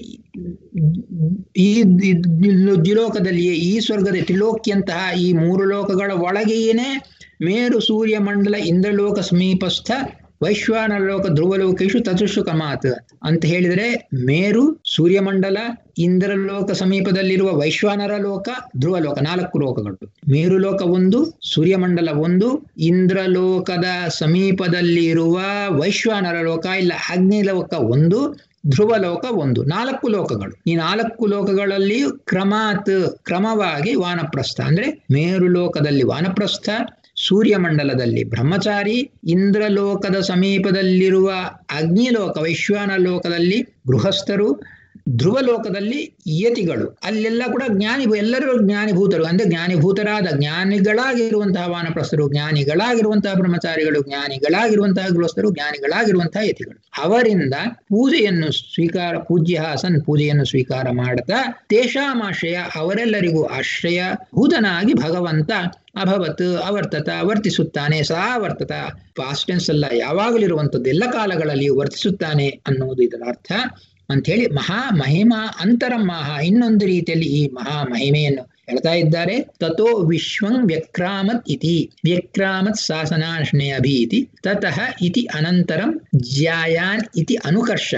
Speaker 1: ಈ ದ್ವಿಲೋಕದಲ್ಲಿಯೇ ಈ ಸ್ವರ್ಗದ ತ್ರಿಲೋಕ್ಯಂತಹ ಈ ಮೂರು ಲೋಕಗಳ ಒಳಗೆಯೇನೆ ಮೇರು ಸೂರ್ಯ ಮಂಡಲ ಇಂದ್ರಲೋಕ ಸಮೀಪಸ್ಥ ವೈಶ್ವಾನ ಲೋಕ ಧ್ರುವಲೋಕೇಶು ತಚುಷು ಕಮಾತ್ ಅಂತ ಹೇಳಿದರೆ ಮೇರು ಸೂರ್ಯಮಂಡಲ ಇಂದ್ರಲೋಕ ಸಮೀಪದಲ್ಲಿರುವ ವೈಶ್ವಾನರ ಲೋಕ ಧ್ರುವಲೋಕ ನಾಲ್ಕು ಲೋಕಗಳು ಮೇರು ಲೋಕ ಒಂದು ಸೂರ್ಯಮಂಡಲ ಒಂದು ಇಂದ್ರಲೋಕದ ಸಮೀಪದಲ್ಲಿರುವ ವೈಶ್ವಾನರ ಲೋಕ ಇಲ್ಲ ಅಗ್ನಿಲೋಕ ಒಂದು ಧ್ರುವಲೋಕ ಒಂದು ನಾಲ್ಕು ಲೋಕಗಳು ಈ ನಾಲ್ಕು ಲೋಕಗಳಲ್ಲಿಯೂ ಕ್ರಮಾತ್ ಕ್ರಮವಾಗಿ ವಾನಪ್ರಸ್ಥ ಅಂದ್ರೆ ಮೇರು ಲೋಕದಲ್ಲಿ ವಾನಪ್ರಸ್ಥ ಸೂರ್ಯಮಂಡಲದಲ್ಲಿ ಬ್ರಹ್ಮಚಾರಿ ಇಂದ್ರಲೋಕದ ಸಮೀಪದಲ್ಲಿರುವ ಅಗ್ನಿಲೋಕ ವೈಶ್ವಾನ ಲೋಕದಲ್ಲಿ ಗೃಹಸ್ಥರು ಧ್ರುವಲೋಕದಲ್ಲಿ ಯತಿಗಳು ಅಲ್ಲೆಲ್ಲ ಕೂಡ ಜ್ಞಾನಿ ಎಲ್ಲರೂ ಜ್ಞಾನಿಭೂತರು ಅಂದ್ರೆ ಜ್ಞಾನಿಭೂತರಾದ ಜ್ಞಾನಿಗಳಾಗಿರುವಂತಹ ವಾನಪ್ರಸ್ಥರು ಜ್ಞಾನಿಗಳಾಗಿರುವಂತಹ ಬ್ರಹ್ಮಚಾರಿಗಳು ಜ್ಞಾನಿಗಳಾಗಿರುವಂತಹ ಗೃಹಸ್ಥರು ಜ್ಞಾನಿಗಳಾಗಿರುವಂತಹ ಯತಿಗಳು ಅವರಿಂದ ಪೂಜೆಯನ್ನು ಸ್ವೀಕಾರ ಪೂಜ್ಯ ಸನ್ ಪೂಜೆಯನ್ನು ಸ್ವೀಕಾರ ಮಾಡುತ್ತಾ ತೇಷಾಮಾಶ್ರಯ ಅವರೆಲ್ಲರಿಗೂ ಆಶ್ರಯ ಭೂತನಾಗಿ ಭಗವಂತ ಅಭವತ್ ಅವರ್ತತ ವರ್ತಿಸುತ್ತಾನೆ ಸಾ ವರ್ತತ ಪಾಸ್ಟ್ ಟೆನ್ಸ್ ಅಲ್ಲ ಯಾವಾಗಲಿರುವಂಥದ್ದು ಎಲ್ಲ ಕಾಲಗಳಲ್ಲಿಯೂ ವರ್ತಿಸುತ್ತಾನೆ ಅನ್ನುವುದು ಇದರ ಅರ್ಥ ಅಂಥೇಳಿ ಮಹಾ ಮಹಿಮಾ ಅಂತರಮಹ ಇನ್ನೊಂದು ರೀತಿಯಲ್ಲಿ ಈ ಮಹಾ ಮಹಿಮೆಯನ್ನು ಹೇಳ್ತಾ ಇದ್ದಾರೆ ತಥೋ ವಿಶ್ವಂ ವ್ಯಕ್ರಾಮತ್ ಇತಿ ವ್ಯಕ್ರಾಮತ್ ಶಾಸನಾಶ್ನೇ ಅಭೀತಿ ತತಃ ಇತಿ ಅನಂತರಂ ಜ್ಯಾಯಾನ್ ಇತಿ ಅನುಕರ್ಷ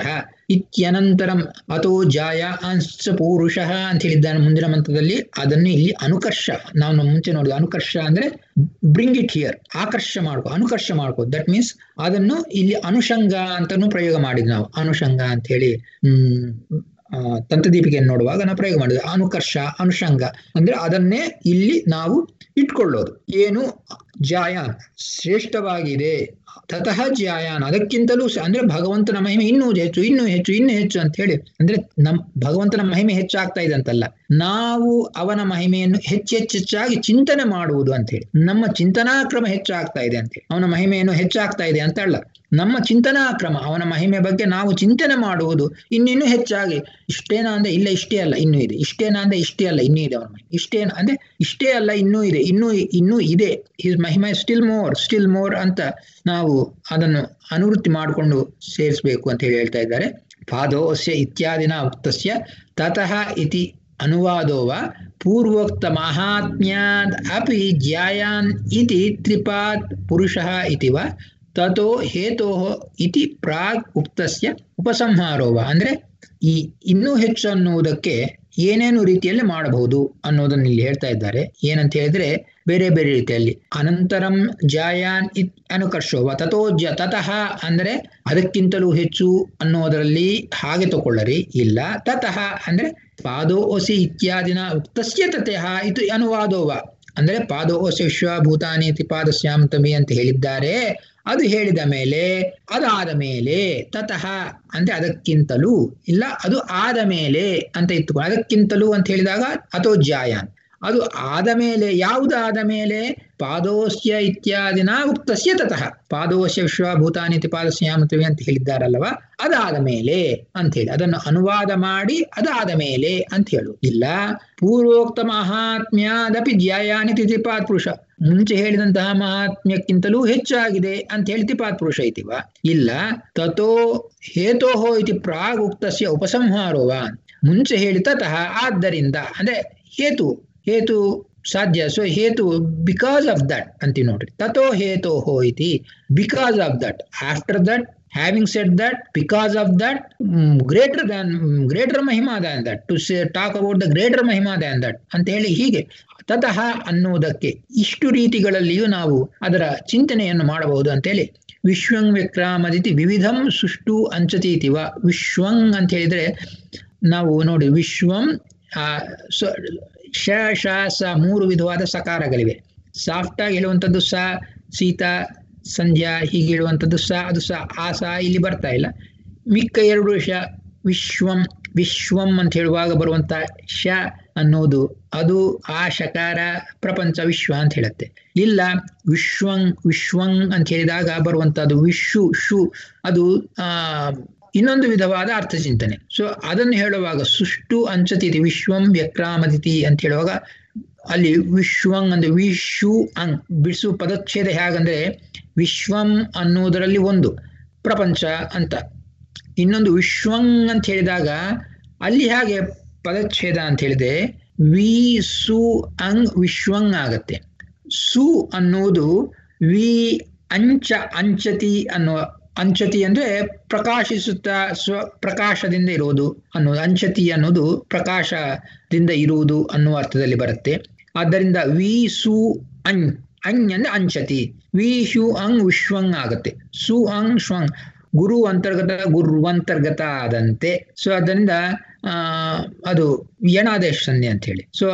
Speaker 1: ಇತ್ಯನಂತರಂ ಅಥೋ ಜಾಯ ಅಂಶ ಪೂರುಷಃ ಅಂತ ಹೇಳಿದ್ದಾನೆ ಮುಂದಿನ ಮಂತ್ರದಲ್ಲಿ ಅದನ್ನು ಇಲ್ಲಿ ಅನುಕರ್ಷ ನಾವು ನಮ್ಮ ಮುಂಚೆ ನೋಡಿದ ಅನುಕರ್ಷ ಅಂದ್ರೆ ಬ್ರಿಂಗ್ ಇಟ್ ಹಿಯರ್ ಆಕರ್ಷ ಮಾಡ್ಕೋ ಅನುಕರ್ಷ ಮಾಡ್ಕೋ ದಟ್ ಮೀನ್ಸ್ ಅದನ್ನು ಇಲ್ಲಿ ಅನುಷಂಗ ಅಂತಾನು ಪ್ರಯೋಗ ಮಾಡಿದ್ ನಾವು ಅನುಷಂಗ ಅಂತ ಹೇಳಿ ಹ್ಮ್ ಆ, ತಂತ್ರದೀಪಿಕೆಯನ್ನು ನೋಡುವಾಗ ನಾವು ಪ್ರಯೋಗ ಮಾಡಿದ್ವಿ ಅನುಕರ್ಷ ಅನುಷಂಗ ಅಂದ್ರೆ ಅದನ್ನೇ ಇಲ್ಲಿ ನಾವು ಇಟ್ಕೊಳ್ಳೋದು ಏನು ಜಾಯಾನ್ ಶ್ರೇಷ್ಠವಾಗಿದೆ ತತಃ ಜಾಯಾನ್ ಅದಕ್ಕಿಂತಲೂ ಸ- ಅಂದ್ರೆ ಭಗವಂತನ ಮಹಿಮೆ ಇನ್ನೂ ಹೆಚ್ಚು ಇನ್ನೂ ಹೆಚ್ಚು ಇನ್ನೂ ಹೆಚ್ಚು ಅಂತ ಹೇಳಿ ಅಂದ್ರೆ ನಮ್ ಭಗವಂತನ ಮಹಿಮೆ ಹೆಚ್ಚಾಗ್ತಾ ಇದೆ ಅಂತಲ್ಲ ನಾವು ಅವನ ಮಹಿಮೆಯನ್ನು ಹೆಚ್ಚೆಚ್ಚೆಚ್ಚಾಗಿ ಚಿಂತನೆ ಮಾಡುವುದು ಅಂತ ಹೇಳಿ ನಮ್ಮ ಚಿಂತನಾ ಕ್ರಮ ಹೆಚ್ಚಾಗ್ತಾ ಇದೆ ಅಂತ ಹೇಳಿ ಅವನ ಮಹಿಮೆಯನ್ನು ಹೆಚ್ಚಾಗ್ತಾ ಇದೆ ಅಂತ ಅಲ್ಲ ನಮ್ಮ ಚಿಂತನಾ ಕ್ರಮ ಅವನ ಮಹಿಮೆ ಬಗ್ಗೆ ನಾವು ಚಿಂತನೆ ಮಾಡುವುದು ಇನ್ನಿನ್ನೂ ಹೆಚ್ಚಾಗಿ ಇಷ್ಟೇನಾ ಅಂದ್ರೆ ಇಲ್ಲ ಇಷ್ಟೇ ಅಲ್ಲ ಇನ್ನೂ ಇದೆ ಇಷ್ಟೇನಾ ಅಂದ್ರೆ ಇಷ್ಟೇ ಅಲ್ಲ ಇನ್ನೂ ಇದೆ ಅವನ ಮಹಿಮೆ ಇಷ್ಟೇನ ಅಂದ್ರೆ ಇಷ್ಟೇ ಅಲ್ಲ ಇನ್ನೂ ಇದೆ ಇನ್ನೂ ಇನ್ನೂ ಇದೆ ಹಿಸ್ ಮಹಿಮೆ ಸ್ಟಿಲ್ ಮೋರ್ ಸ್ಟಿಲ್ ಮೋರ್ ಅಂತ ನಾವು ಅದನ್ನು ಅನುವೃತ್ತಿ ಮಾಡಿಕೊಂಡು ಸೇರಿಸಬೇಕು ಅಂತ ಹೇಳಿ ಹೇಳ್ತಾ ಇದ್ದಾರೆ ಪಾದೋಸ್ಯ ಇತ್ಯಾದಿನ ಉಕ್ತಸ್ಯ ತತಃ ಇತಿ ಅನುವಾದೋ ವ ಪೂರ್ವೋಕ್ತ ಮಹಾತ್ಮ್ಯಾದ್ ಅಪಿ ಜ್ಯಾಯಾನ್ ಇತಿ ತ್ರಿಪಾತ್ ಪುರುಷಃ ಇತಿ ವ ತಥೋ ಹೇತೋ ಇತಿ ಪ್ರಾಗ್ ಉಕ್ತಸ್ಯ ಉಪಸಂಹಾರೋ ವ ಅಂದ್ರೆ ಈ ಇನ್ನೂ ಹೆಚ್ಚು ಅನ್ನುವುದಕ್ಕೆ ಏನೇನು ರೀತಿಯಲ್ಲಿ ಮಾಡಬಹುದು ಅನ್ನೋದನ್ನ ಇಲ್ಲಿ ಹೇಳ್ತಾ ಇದ್ದಾರೆ ಏನಂತ ಹೇಳಿದ್ರೆ ಬೇರೆ ಬೇರೆ ರೀತಿಯಲ್ಲಿ ಅನಂತರಂ ಜಾಯಾನ್ ಇತ್ ಅನುಕರ್ಷೋವ ತಥೋ ಜ ತತಃ ಅಂದ್ರೆ ಅದಕ್ಕಿಂತಲೂ ಹೆಚ್ಚು ಅನ್ನೋದರಲ್ಲಿ ಹಾಗೆ ತಗೊಳ್ಳರಿ ಇಲ್ಲ ತತಃ ಅಂದ್ರೆ ಪಾದೋಸಿ ಇತ್ಯಾದಿನ ಉಕ್ತಸ್ಯ ತತಃ ಇದು ಅನುವಾದೋವ ಅಂದ್ರೆ ಪಾದೋಸಿ ವಿಶ್ವಭೂತಾನಿ ಇತಿ ಪಾದಸ್ಯಾಂ ತಮಿ ಅಂತ ಹೇಳಿದ್ದಾರೆ ಅದು ಹೇಳಿದ ಮೇಲೆ ಅದಾದ ಮೇಲೆ ತತಃ ಅಂದ್ರೆ ಅದಕ್ಕಿಂತಲೂ ಇಲ್ಲ ಅದು ಆದ ಮೇಲೆ ಅಂತ ಇತ್ತು ಅದಕ್ಕಿಂತಲೂ ಅಂತ ಹೇಳಿದಾಗ ಅಥೋ ಜಾಯಾನ್ ಅದು ಆದ ಮೇಲೆ ಯಾವುದಾದ ಮೇಲೆ ಪಾದೋಸ್ಯ ಇತ್ಯಾದಿನ ಉಕ್ತಸ್ಯ ತತಃ ಪಾದೋಸ್ಯ ವಿಶ್ವಭೂತಾನಿ ಇತಿ ಪಾದಸ್ಯಾಮತವಿ ಅಂತ ಹೇಳಿದ್ದಾರಲ್ವ ಅದಾದ ಮೇಲೆ ಅಂತ ಹೇಳಿ ಅದನ್ನು ಅನುವಾದ ಮಾಡಿ ಅದಾದ ಮೇಲೆ ಅಂತ ಹೇಳು ಇಲ್ಲ ಪೂರ್ವೋಕ್ತ ಮಹಾತ್ಮ್ಯಾದಪಿ ಜ್ಯಾಯಾನಿ ತಿಥಿಪಾತ್ ಪುರುಷ ಮುಂಚೆ ಹೇಳಿದಂತಹ ಮಹಾತ್ಮ್ಯಕ್ಕಿಂತಲೂ ಹೆಚ್ಚಾಗಿದೆ ಅಂತ ಹೇಳಿ ತಿಪಾತ್ ಪುರುಷ ಇತಿವ ಇಲ್ಲ ತಥೋ ಹೇತೋಹೋ ಇತಿ ಪ್ರಾಗ್ ಉಕ್ತಸ್ಯ ಉಪಸಂಹಾರೋವ ಮುಂಚೆ ಹೇಳಿ ತತಃ ಆದ್ದರಿಂದ ಅಂದ್ರೆ ಹೇತು ಹೇತು ಸಾಧ್ಯ ಸೊ ಹೇತು ಬಿಕಾಸ್ ಆಫ್ ದಟ್ ಅಂತೀವಿ ನೋಡ್ರಿ ತಥೋ ಹೇತೋಹೋ ಇತಿ because of that after that having set that because of that greater than greater ಮಹಿಮಾ than that to talk about the greater ಮಹಿಮಾ ದ್ಯಾನ್ ದಟ್ ಅಂತ ಹೇಳಿ ಹೀಗೆ ತತಃ ಅನ್ನುವುದಕ್ಕೆ ಇಷ್ಟು ರೀತಿಗಳಲ್ಲಿಯೂ ನಾವು ಅದರ ಚಿಂತನೆಯನ್ನು ಮಾಡಬಹುದು ಅಂತೇಳಿ ವಿಶ್ವಂ ವಿಕ್ರಾಮದಿತಿ ವಿವಿಧಂ ಸುಷ್ಟು ಅಂಚತೀತಿವ ವಿಶ್ವಂ ಅಂತ ಹೇಳಿದ್ರೆ ನಾವು ನೋಡಿ ವಿಶ್ವಂ ಆ ಸ ಶ ಶ ಸ ಮೂರು ವಿಧವಾದ ಸಕಾರಗಳಿವೆ ಸಾಫ್ಟ್ ಆಗಿ ಹೇಳುವಂಥದ್ದು ಸ ಸೀತಾ ಸಂಧ್ಯಾ ಹೀಗೆ ಹೇಳುವಂಥದ್ದು ಸ ಅದು ಸ ಆ ಸ ಇಲ್ಲಿ ಬರ್ತಾ ಇಲ್ಲ ಮಿಕ್ಕ ಎರಡು ಶ ವಿಶ್ವಂ ವಿಶ್ವಂ ಅಂತ ಹೇಳುವಾಗ ಬರುವಂತ ಶ ಅನ್ನೋದು ಅದು ಆ ಶಕಾರ ಪ್ರಪಂಚ ವಿಶ್ವ ಅಂತ ಹೇಳುತ್ತೆ ಇಲ್ಲ ವಿಶ್ವಂ ವಿಶ್ವಂ ಅಂತ ಹೇಳಿದಾಗ ಬರುವಂತಹದ್ದು ವಿಶ್ವ ಶು ಅದು ಆ ಇನ್ನೊಂದು ವಿಧವಾದ ಅರ್ಥ ಚಿಂತನೆ ಸೊ ಅದನ್ನು ಹೇಳುವಾಗ ಸುಷ್ಟು ಅಂಚತಿತಿ ವಿಶ್ವಂ ವ್ಯಕ್ರಾಮತಿಥಿ ಅಂತ ಹೇಳುವಾಗ ಅಲ್ಲಿ ವಿಶ್ವಂ ಅಂದ್ರೆ ವಿಶು ಅಂಗ್ ಬಿಡಿಸು ಪದಚ್ಛೇದ ಹೇಗಂದ್ರೆ ವಿಶ್ವಂ ಅನ್ನುವುದರಲ್ಲಿ ಒಂದು ಪ್ರಪಂಚ ಅಂತ ಇನ್ನೊಂದು ವಿಶ್ವಂ ಅಂತ ಹೇಳಿದಾಗ ಅಲ್ಲಿ ಹಾಗೆ ಪದಚ್ಛೇದ ಅಂತ ಹೇಳಿದೆ ವಿ ಸು ಅಂಗ್ ವಿಶ್ವಂಗ್ ಆಗತ್ತೆ ಸು ಅನ್ನುವುದು ವಿ ಅಂಚ ಅಂಚತಿ ಅನ್ನುವ ಅಂಚತಿ ಅಂದ್ರೆ ಪ್ರಕಾಶಿಸುತ್ತಾ ಸ್ವ ಪ್ರಕಾಶದಿಂದ ಇರುವುದು ಅನ್ನೋದು ಅಂಚತಿ ಅನ್ನೋದು ಪ್ರಕಾಶದಿಂದ ಇರುವುದು ಅನ್ನುವ ಅರ್ಥದಲ್ಲಿ ಬರುತ್ತೆ ಆದ್ದರಿಂದ ವಿ ಸು ಅಂ ಅಂ ಅಂದ್ರೆ ಅಂಚತಿ ವಿ ಶು ಅಂಗ್ ವಿಶ್ವಂಗ್ ಆಗುತ್ತೆ ಸು ಅಂಗ್ ಶ್ವಂಗ್ ಗುರು ಅಂತರ್ಗತ ಗುರುವಂತರ್ಗತ ಆದಂತೆ ಸೊ ಅದರಿಂದ ಆ ಅದು ಯಣಾದೇಶ ಸಂಧಿ ಅಂತ ಹೇಳಿ ಸೊ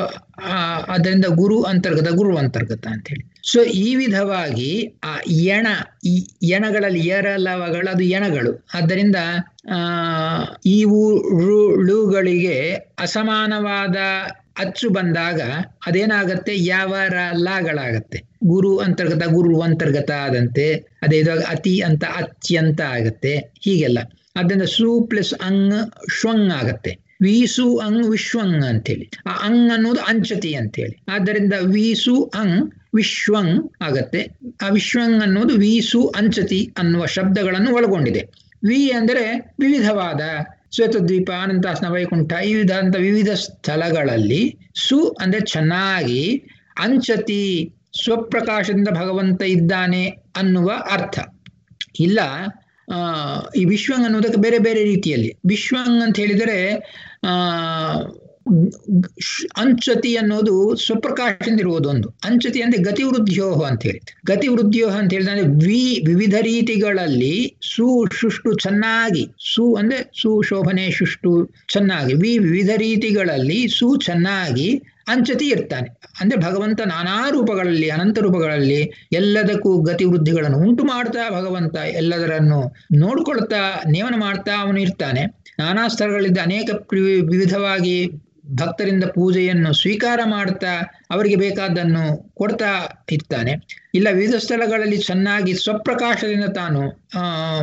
Speaker 1: ಅದರಿಂದ ಗುರು ಅಂತರ್ಗತ ಗುರು ಅಂತರ್ಗತ ಅಂತ ಹೇಳಿ ಸೊ ಈ ವಿಧವಾಗಿ ಆ ಯಣ ಈ ಯಣಗಳಲ್ಲಿ ಎರಲವಗಳು ಅದು ಯಣಗಳು ಆದ್ದರಿಂದ ಆ ಈ ಳುಗಳಿಗೆ ಅಸಮಾನವಾದ ಅಚ್ಚು ಬಂದಾಗ ಅದೇನಾಗತ್ತೆ ಯಾವರ ಲಾಗಳಾಗತ್ತೆ ಗುರು ಅಂತರ್ಗತ ಗುರು ಅಂತರ್ಗತ ಆದಂತೆ ಅದೇ ಇದಾಗ ಅತಿ ಅಂತ ಅತ್ಯಂತ ಆಗತ್ತೆ ಹೀಗೆಲ್ಲ ಅದರಿಂದ ಸು ಪ್ಲಸ್ ಅಂಗ್ ಶ್ವಂಗ್ ಆಗತ್ತೆ ವೀಸು ಅಂಗ್ ವಿಶ್ವಂಗ್ ಅಂತೇಳಿ ಆ ಅಂಗ್ ಅನ್ನೋದು ಅಂಚತಿ ಅಂತೇಳಿ ಆದ್ದರಿಂದ ವೀಸು ಅಂಗ್ ವಿಶ್ವಂಗ್ ಆಗತ್ತೆ ಆ ವಿಶ್ವಂಗ್ ಅನ್ನೋದು ವೀಸು ಅಂಚತಿ ಅನ್ನುವ ಶಬ್ದಗಳನ್ನು ಒಳಗೊಂಡಿದೆ ವಿ ಅಂದರೆ ವಿವಿಧವಾದ ಶ್ವೇತದ್ವೀಪ ಅನಂತಾಸನ ವೈಕುಂಠ ಈ ವಿಧಂತ ವಿವಿಧ ಸ್ಥಳಗಳಲ್ಲಿ ಸು ಅಂದ್ರೆ ಚೆನ್ನಾಗಿ ಅಂಚತಿ ಸ್ವಪ್ರಕಾಶದಿಂದ ಭಗವಂತ ಇದ್ದಾನೆ ಅನ್ನುವ ಅರ್ಥ ಇಲ್ಲ ಆ ಈ ವಿಶ್ವಂಗ್ ಅನ್ನೋದಕ್ಕೆ ಬೇರೆ ಬೇರೆ ರೀತಿಯಲ್ಲಿ ವಿಶ್ವಂಗ್ ಅಂತ ಹೇಳಿದರೆ ಆ ಅಂಚತಿ ಅನ್ನೋದು ಸ್ವಪ್ರಕಾಶದಿಂದ ಇರುವುದು ಒಂದು ಅಂಚತಿ ಅಂದ್ರೆ ಗತಿವೃದ್ಧಿಯೋಹ ಅಂತ ಹೇಳಿ ಗತಿವೃದ್ಧಿಯೋಹ ಅಂತ ಹೇಳಿದ್ರೆ ವಿ ವಿವಿಧ ರೀತಿಗಳಲ್ಲಿ ಸು ಶುಷ್ಟು ಚೆನ್ನಾಗಿ ಸು ಅಂದ್ರೆ ಸುಶೋಭನೆ ಶುಷ್ಟು ಚೆನ್ನಾಗಿ ವಿ ವಿವಿಧ ರೀತಿಗಳಲ್ಲಿ ಸು ಚೆನ್ನಾಗಿ ಅಂಚತಿ ಇರ್ತಾನೆ ಅಂದ್ರೆ ಭಗವಂತ ನಾನಾ ರೂಪಗಳಲ್ಲಿ ಅನಂತ ರೂಪಗಳಲ್ಲಿ ಎಲ್ಲದಕ್ಕೂ ಗತಿವೃದ್ಧಿಗಳನ್ನು ಉಂಟು ಮಾಡ್ತಾ ಭಗವಂತ ಎಲ್ಲದರನ್ನು ನೋಡ್ಕೊಳ್ತಾ ನೇಮನ ಮಾಡ್ತಾ ಅವನು ಇರ್ತಾನೆ ನಾನಾ ಸ್ಥಳಗಳಿಂದ ಅನೇಕ ವಿವಿಧವಾಗಿ ಭಕ್ತರಿಂದ ಪೂಜೆಯನ್ನು ಸ್ವೀಕಾರ ಮಾಡ್ತಾ ಅವರಿಗೆ ಬೇಕಾದ್ದನ್ನು ಕೊಡ್ತಾ ಇರ್ತಾನೆ ಇಲ್ಲ ವಿವಿಧ ಸ್ಥಳಗಳಲ್ಲಿ ಚೆನ್ನಾಗಿ ಸ್ವಪ್ರಕಾಶದಿಂದ ತಾನು ಆ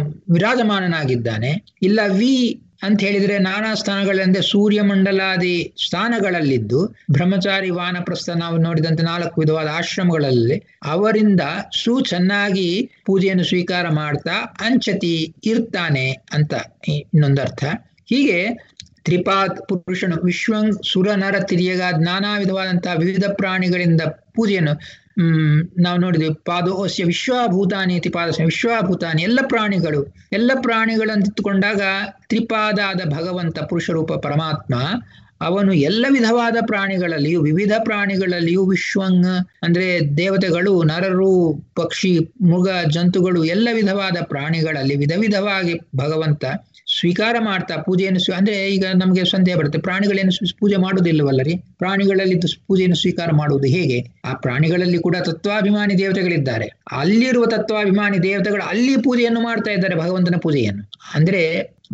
Speaker 1: ವಿರಾಜಮಾನನಾಗಿದ್ದಾನೆ ಇಲ್ಲ ವಿ ಅಂತ ಹೇಳಿದ್ರೆ ನಾನಾ ಸ್ಥಾನಗಳಂದ್ರೆ ಸೂರ್ಯಮಂಡಲಾದಿ ಸ್ಥಾನಗಳಲ್ಲಿದ್ದು ಬ್ರಹ್ಮಚಾರಿ ವಾನಪ್ರಸ್ಥ ನಾವು ನೋಡಿದಂತೆ ನಾಲ್ಕು ವಿಧವಾದ ಆಶ್ರಮಗಳಲ್ಲಿ ಅವರಿಂದ ಸು ಚೆನ್ನಾಗಿ ಪೂಜೆಯನ್ನು ಸ್ವೀಕಾರ ಮಾಡ್ತಾ ಅಂಚತಿ ಇರ್ತಾನೆ ಅಂತ ಇನ್ನೊಂದರ್ಥ ಹೀಗೆ ತ್ರಿಪಾದ್ ಪುರುಷನು ವಿಶ್ವಂ ಸುರ ನರ ತಿರಿಯಗಾದ ನಾನಾ ವಿಧವಾದಂತಹ ವಿವಿಧ ಪ್ರಾಣಿಗಳಿಂದ ಪೂಜೆಯನ್ನು ಹ್ಮ್ ನಾವು ನೋಡಿದ್ವಿ ಪಾದೋಸ್ಯ ವಿಶ್ವಭೂತಾನಿ ತ್ರಿಪಾದ ವಿಶ್ವಭೂತಾನಿ ಎಲ್ಲ ಪ್ರಾಣಿಗಳು ಎಲ್ಲ ಪ್ರಾಣಿಗಳನ್ನು ತಿತ್ತುಕೊಂಡಾಗ ತ್ರಿಪಾದಾದ ಭಗವಂತ ಪುರುಷರೂಪ ಪರಮಾತ್ಮ ಅವನು ಎಲ್ಲ ವಿಧವಾದ ಪ್ರಾಣಿಗಳಲ್ಲಿಯೂ ವಿವಿಧ ಪ್ರಾಣಿಗಳಲ್ಲಿಯೂ ವಿಶ್ವಂಗ್ ಅಂದ್ರೆ ದೇವತೆಗಳು ನರರು ಪಕ್ಷಿ ಮೃಗ ಜಂತುಗಳು ಎಲ್ಲ ವಿಧವಾದ ಪ್ರಾಣಿಗಳಲ್ಲಿ ವಿಧ ವಿಧವಾಗಿ ಭಗವಂತ ಸ್ವೀಕಾರ ಮಾಡ್ತಾ ಪೂಜೆಯನ್ನು ಅಂದ್ರೆ ಈಗ ನಮಗೆ ಸಂದೇಹ ಬರುತ್ತೆ ಪ್ರಾಣಿಗಳೇನು ಪೂಜೆ ಮಾಡುವುದಿಲ್ಲವಲ್ಲ ರೀ ಪ್ರಾಣಿಗಳಲ್ಲಿ ಪೂಜೆಯನ್ನು ಸ್ವೀಕಾರ ಮಾಡುವುದು ಹೇಗೆ ಆ ಪ್ರಾಣಿಗಳಲ್ಲಿ ಕೂಡ ತತ್ವಾಭಿಮಾನಿ ದೇವತೆಗಳಿದ್ದಾರೆ ಅಲ್ಲಿರುವ ತತ್ವಾಭಿಮಾನಿ ದೇವತೆಗಳು ಅಲ್ಲಿ ಪೂಜೆಯನ್ನು ಮಾಡ್ತಾ ಇದ್ದಾರೆ ಭಗವಂತನ ಪೂಜೆಯನ್ನು ಅಂದ್ರೆ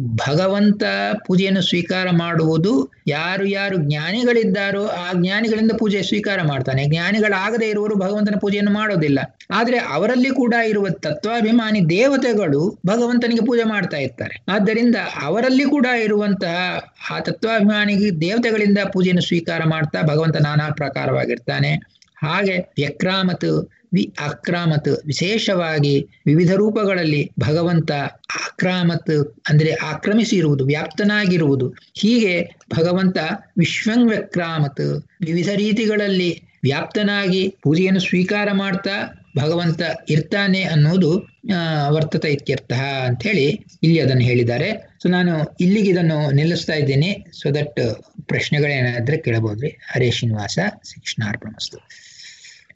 Speaker 1: ಭಗವಂತ ಪೂಜೆಯನ್ನು ಸ್ವೀಕಾರ ಮಾಡುವುದು ಯಾರು ಯಾರು ಜ್ಞಾನಿಗಳಿದ್ದಾರೋ ಆ ಜ್ಞಾನಿಗಳಿಂದ ಪೂಜೆ ಸ್ವೀಕಾರ ಮಾಡ್ತಾನೆ ಜ್ಞಾನಿಗಳಾಗದೇ ಇರುವವರು ಭಗವಂತನ ಪೂಜೆಯನ್ನು ಮಾಡೋದಿಲ್ಲ ಆದ್ರೆ ಅವರಲ್ಲಿ ಕೂಡ ಇರುವ ತತ್ವಾಭಿಮಾನಿ ದೇವತೆಗಳು ಭಗವಂತನಿಗೆ ಪೂಜೆ ಮಾಡ್ತಾ ಇರ್ತಾರೆ ಆದ್ದರಿಂದ ಅವರಲ್ಲಿ ಕೂಡ ಇರುವಂತಹ ಆ ತತ್ವಾಭಿಮಾನಿ ದೇವತೆಗಳಿಂದ ಪೂಜೆಯನ್ನು ಸ್ವೀಕಾರ ಮಾಡ್ತಾ ಭಗವಂತ ನಾನಾ ಪ್ರಕಾರವಾಗಿರ್ತಾನೆ ಹಾಗೆ ವ್ಯಕ್ರಾಮತ್ ವಿ ಅಕ್ರಾಮತ್ ವಿಶೇಷವಾಗಿ ವಿವಿಧ ರೂಪಗಳಲ್ಲಿ ಭಗವಂತ ಆಕ್ರಾಮತ್ ಅಂದ್ರೆ ಆಕ್ರಮಿಸಿ ಇರುವುದು ವ್ಯಾಪ್ತನಾಗಿರುವುದು ಹೀಗೆ ಭಗವಂತ ವಿಶ್ವಂವ್ಯಕ್ರಾಮತ್ ವಿವಿಧ ರೀತಿಗಳಲ್ಲಿ ವ್ಯಾಪ್ತನಾಗಿ ಪೂಜೆಯನ್ನು ಸ್ವೀಕಾರ ಮಾಡ್ತಾ ಭಗವಂತ ಇರ್ತಾನೆ ಅನ್ನೋದು ವರ್ತತ ಇತ್ಯರ್ಥ ಅಂತ ಹೇಳಿ ಇಲ್ಲಿ ಅದನ್ನು ಹೇಳಿದ್ದಾರೆ ಸೊ ನಾನು ಇಲ್ಲಿಗೆ ಇದನ್ನು ನಿಲ್ಲಿಸ್ತಾ ಇದ್ದೇನೆ ಸೊ ದಟ್ ಪ್ರಶ್ನೆಗಳೇನಾದ್ರೆ ಕೇಳಬಹುದ್ರಿ ಹರೇ ಶ್ರೀನಿವಾಸ ಶಿಕ್ಷಣಾರ್ಪಣಸ್ತು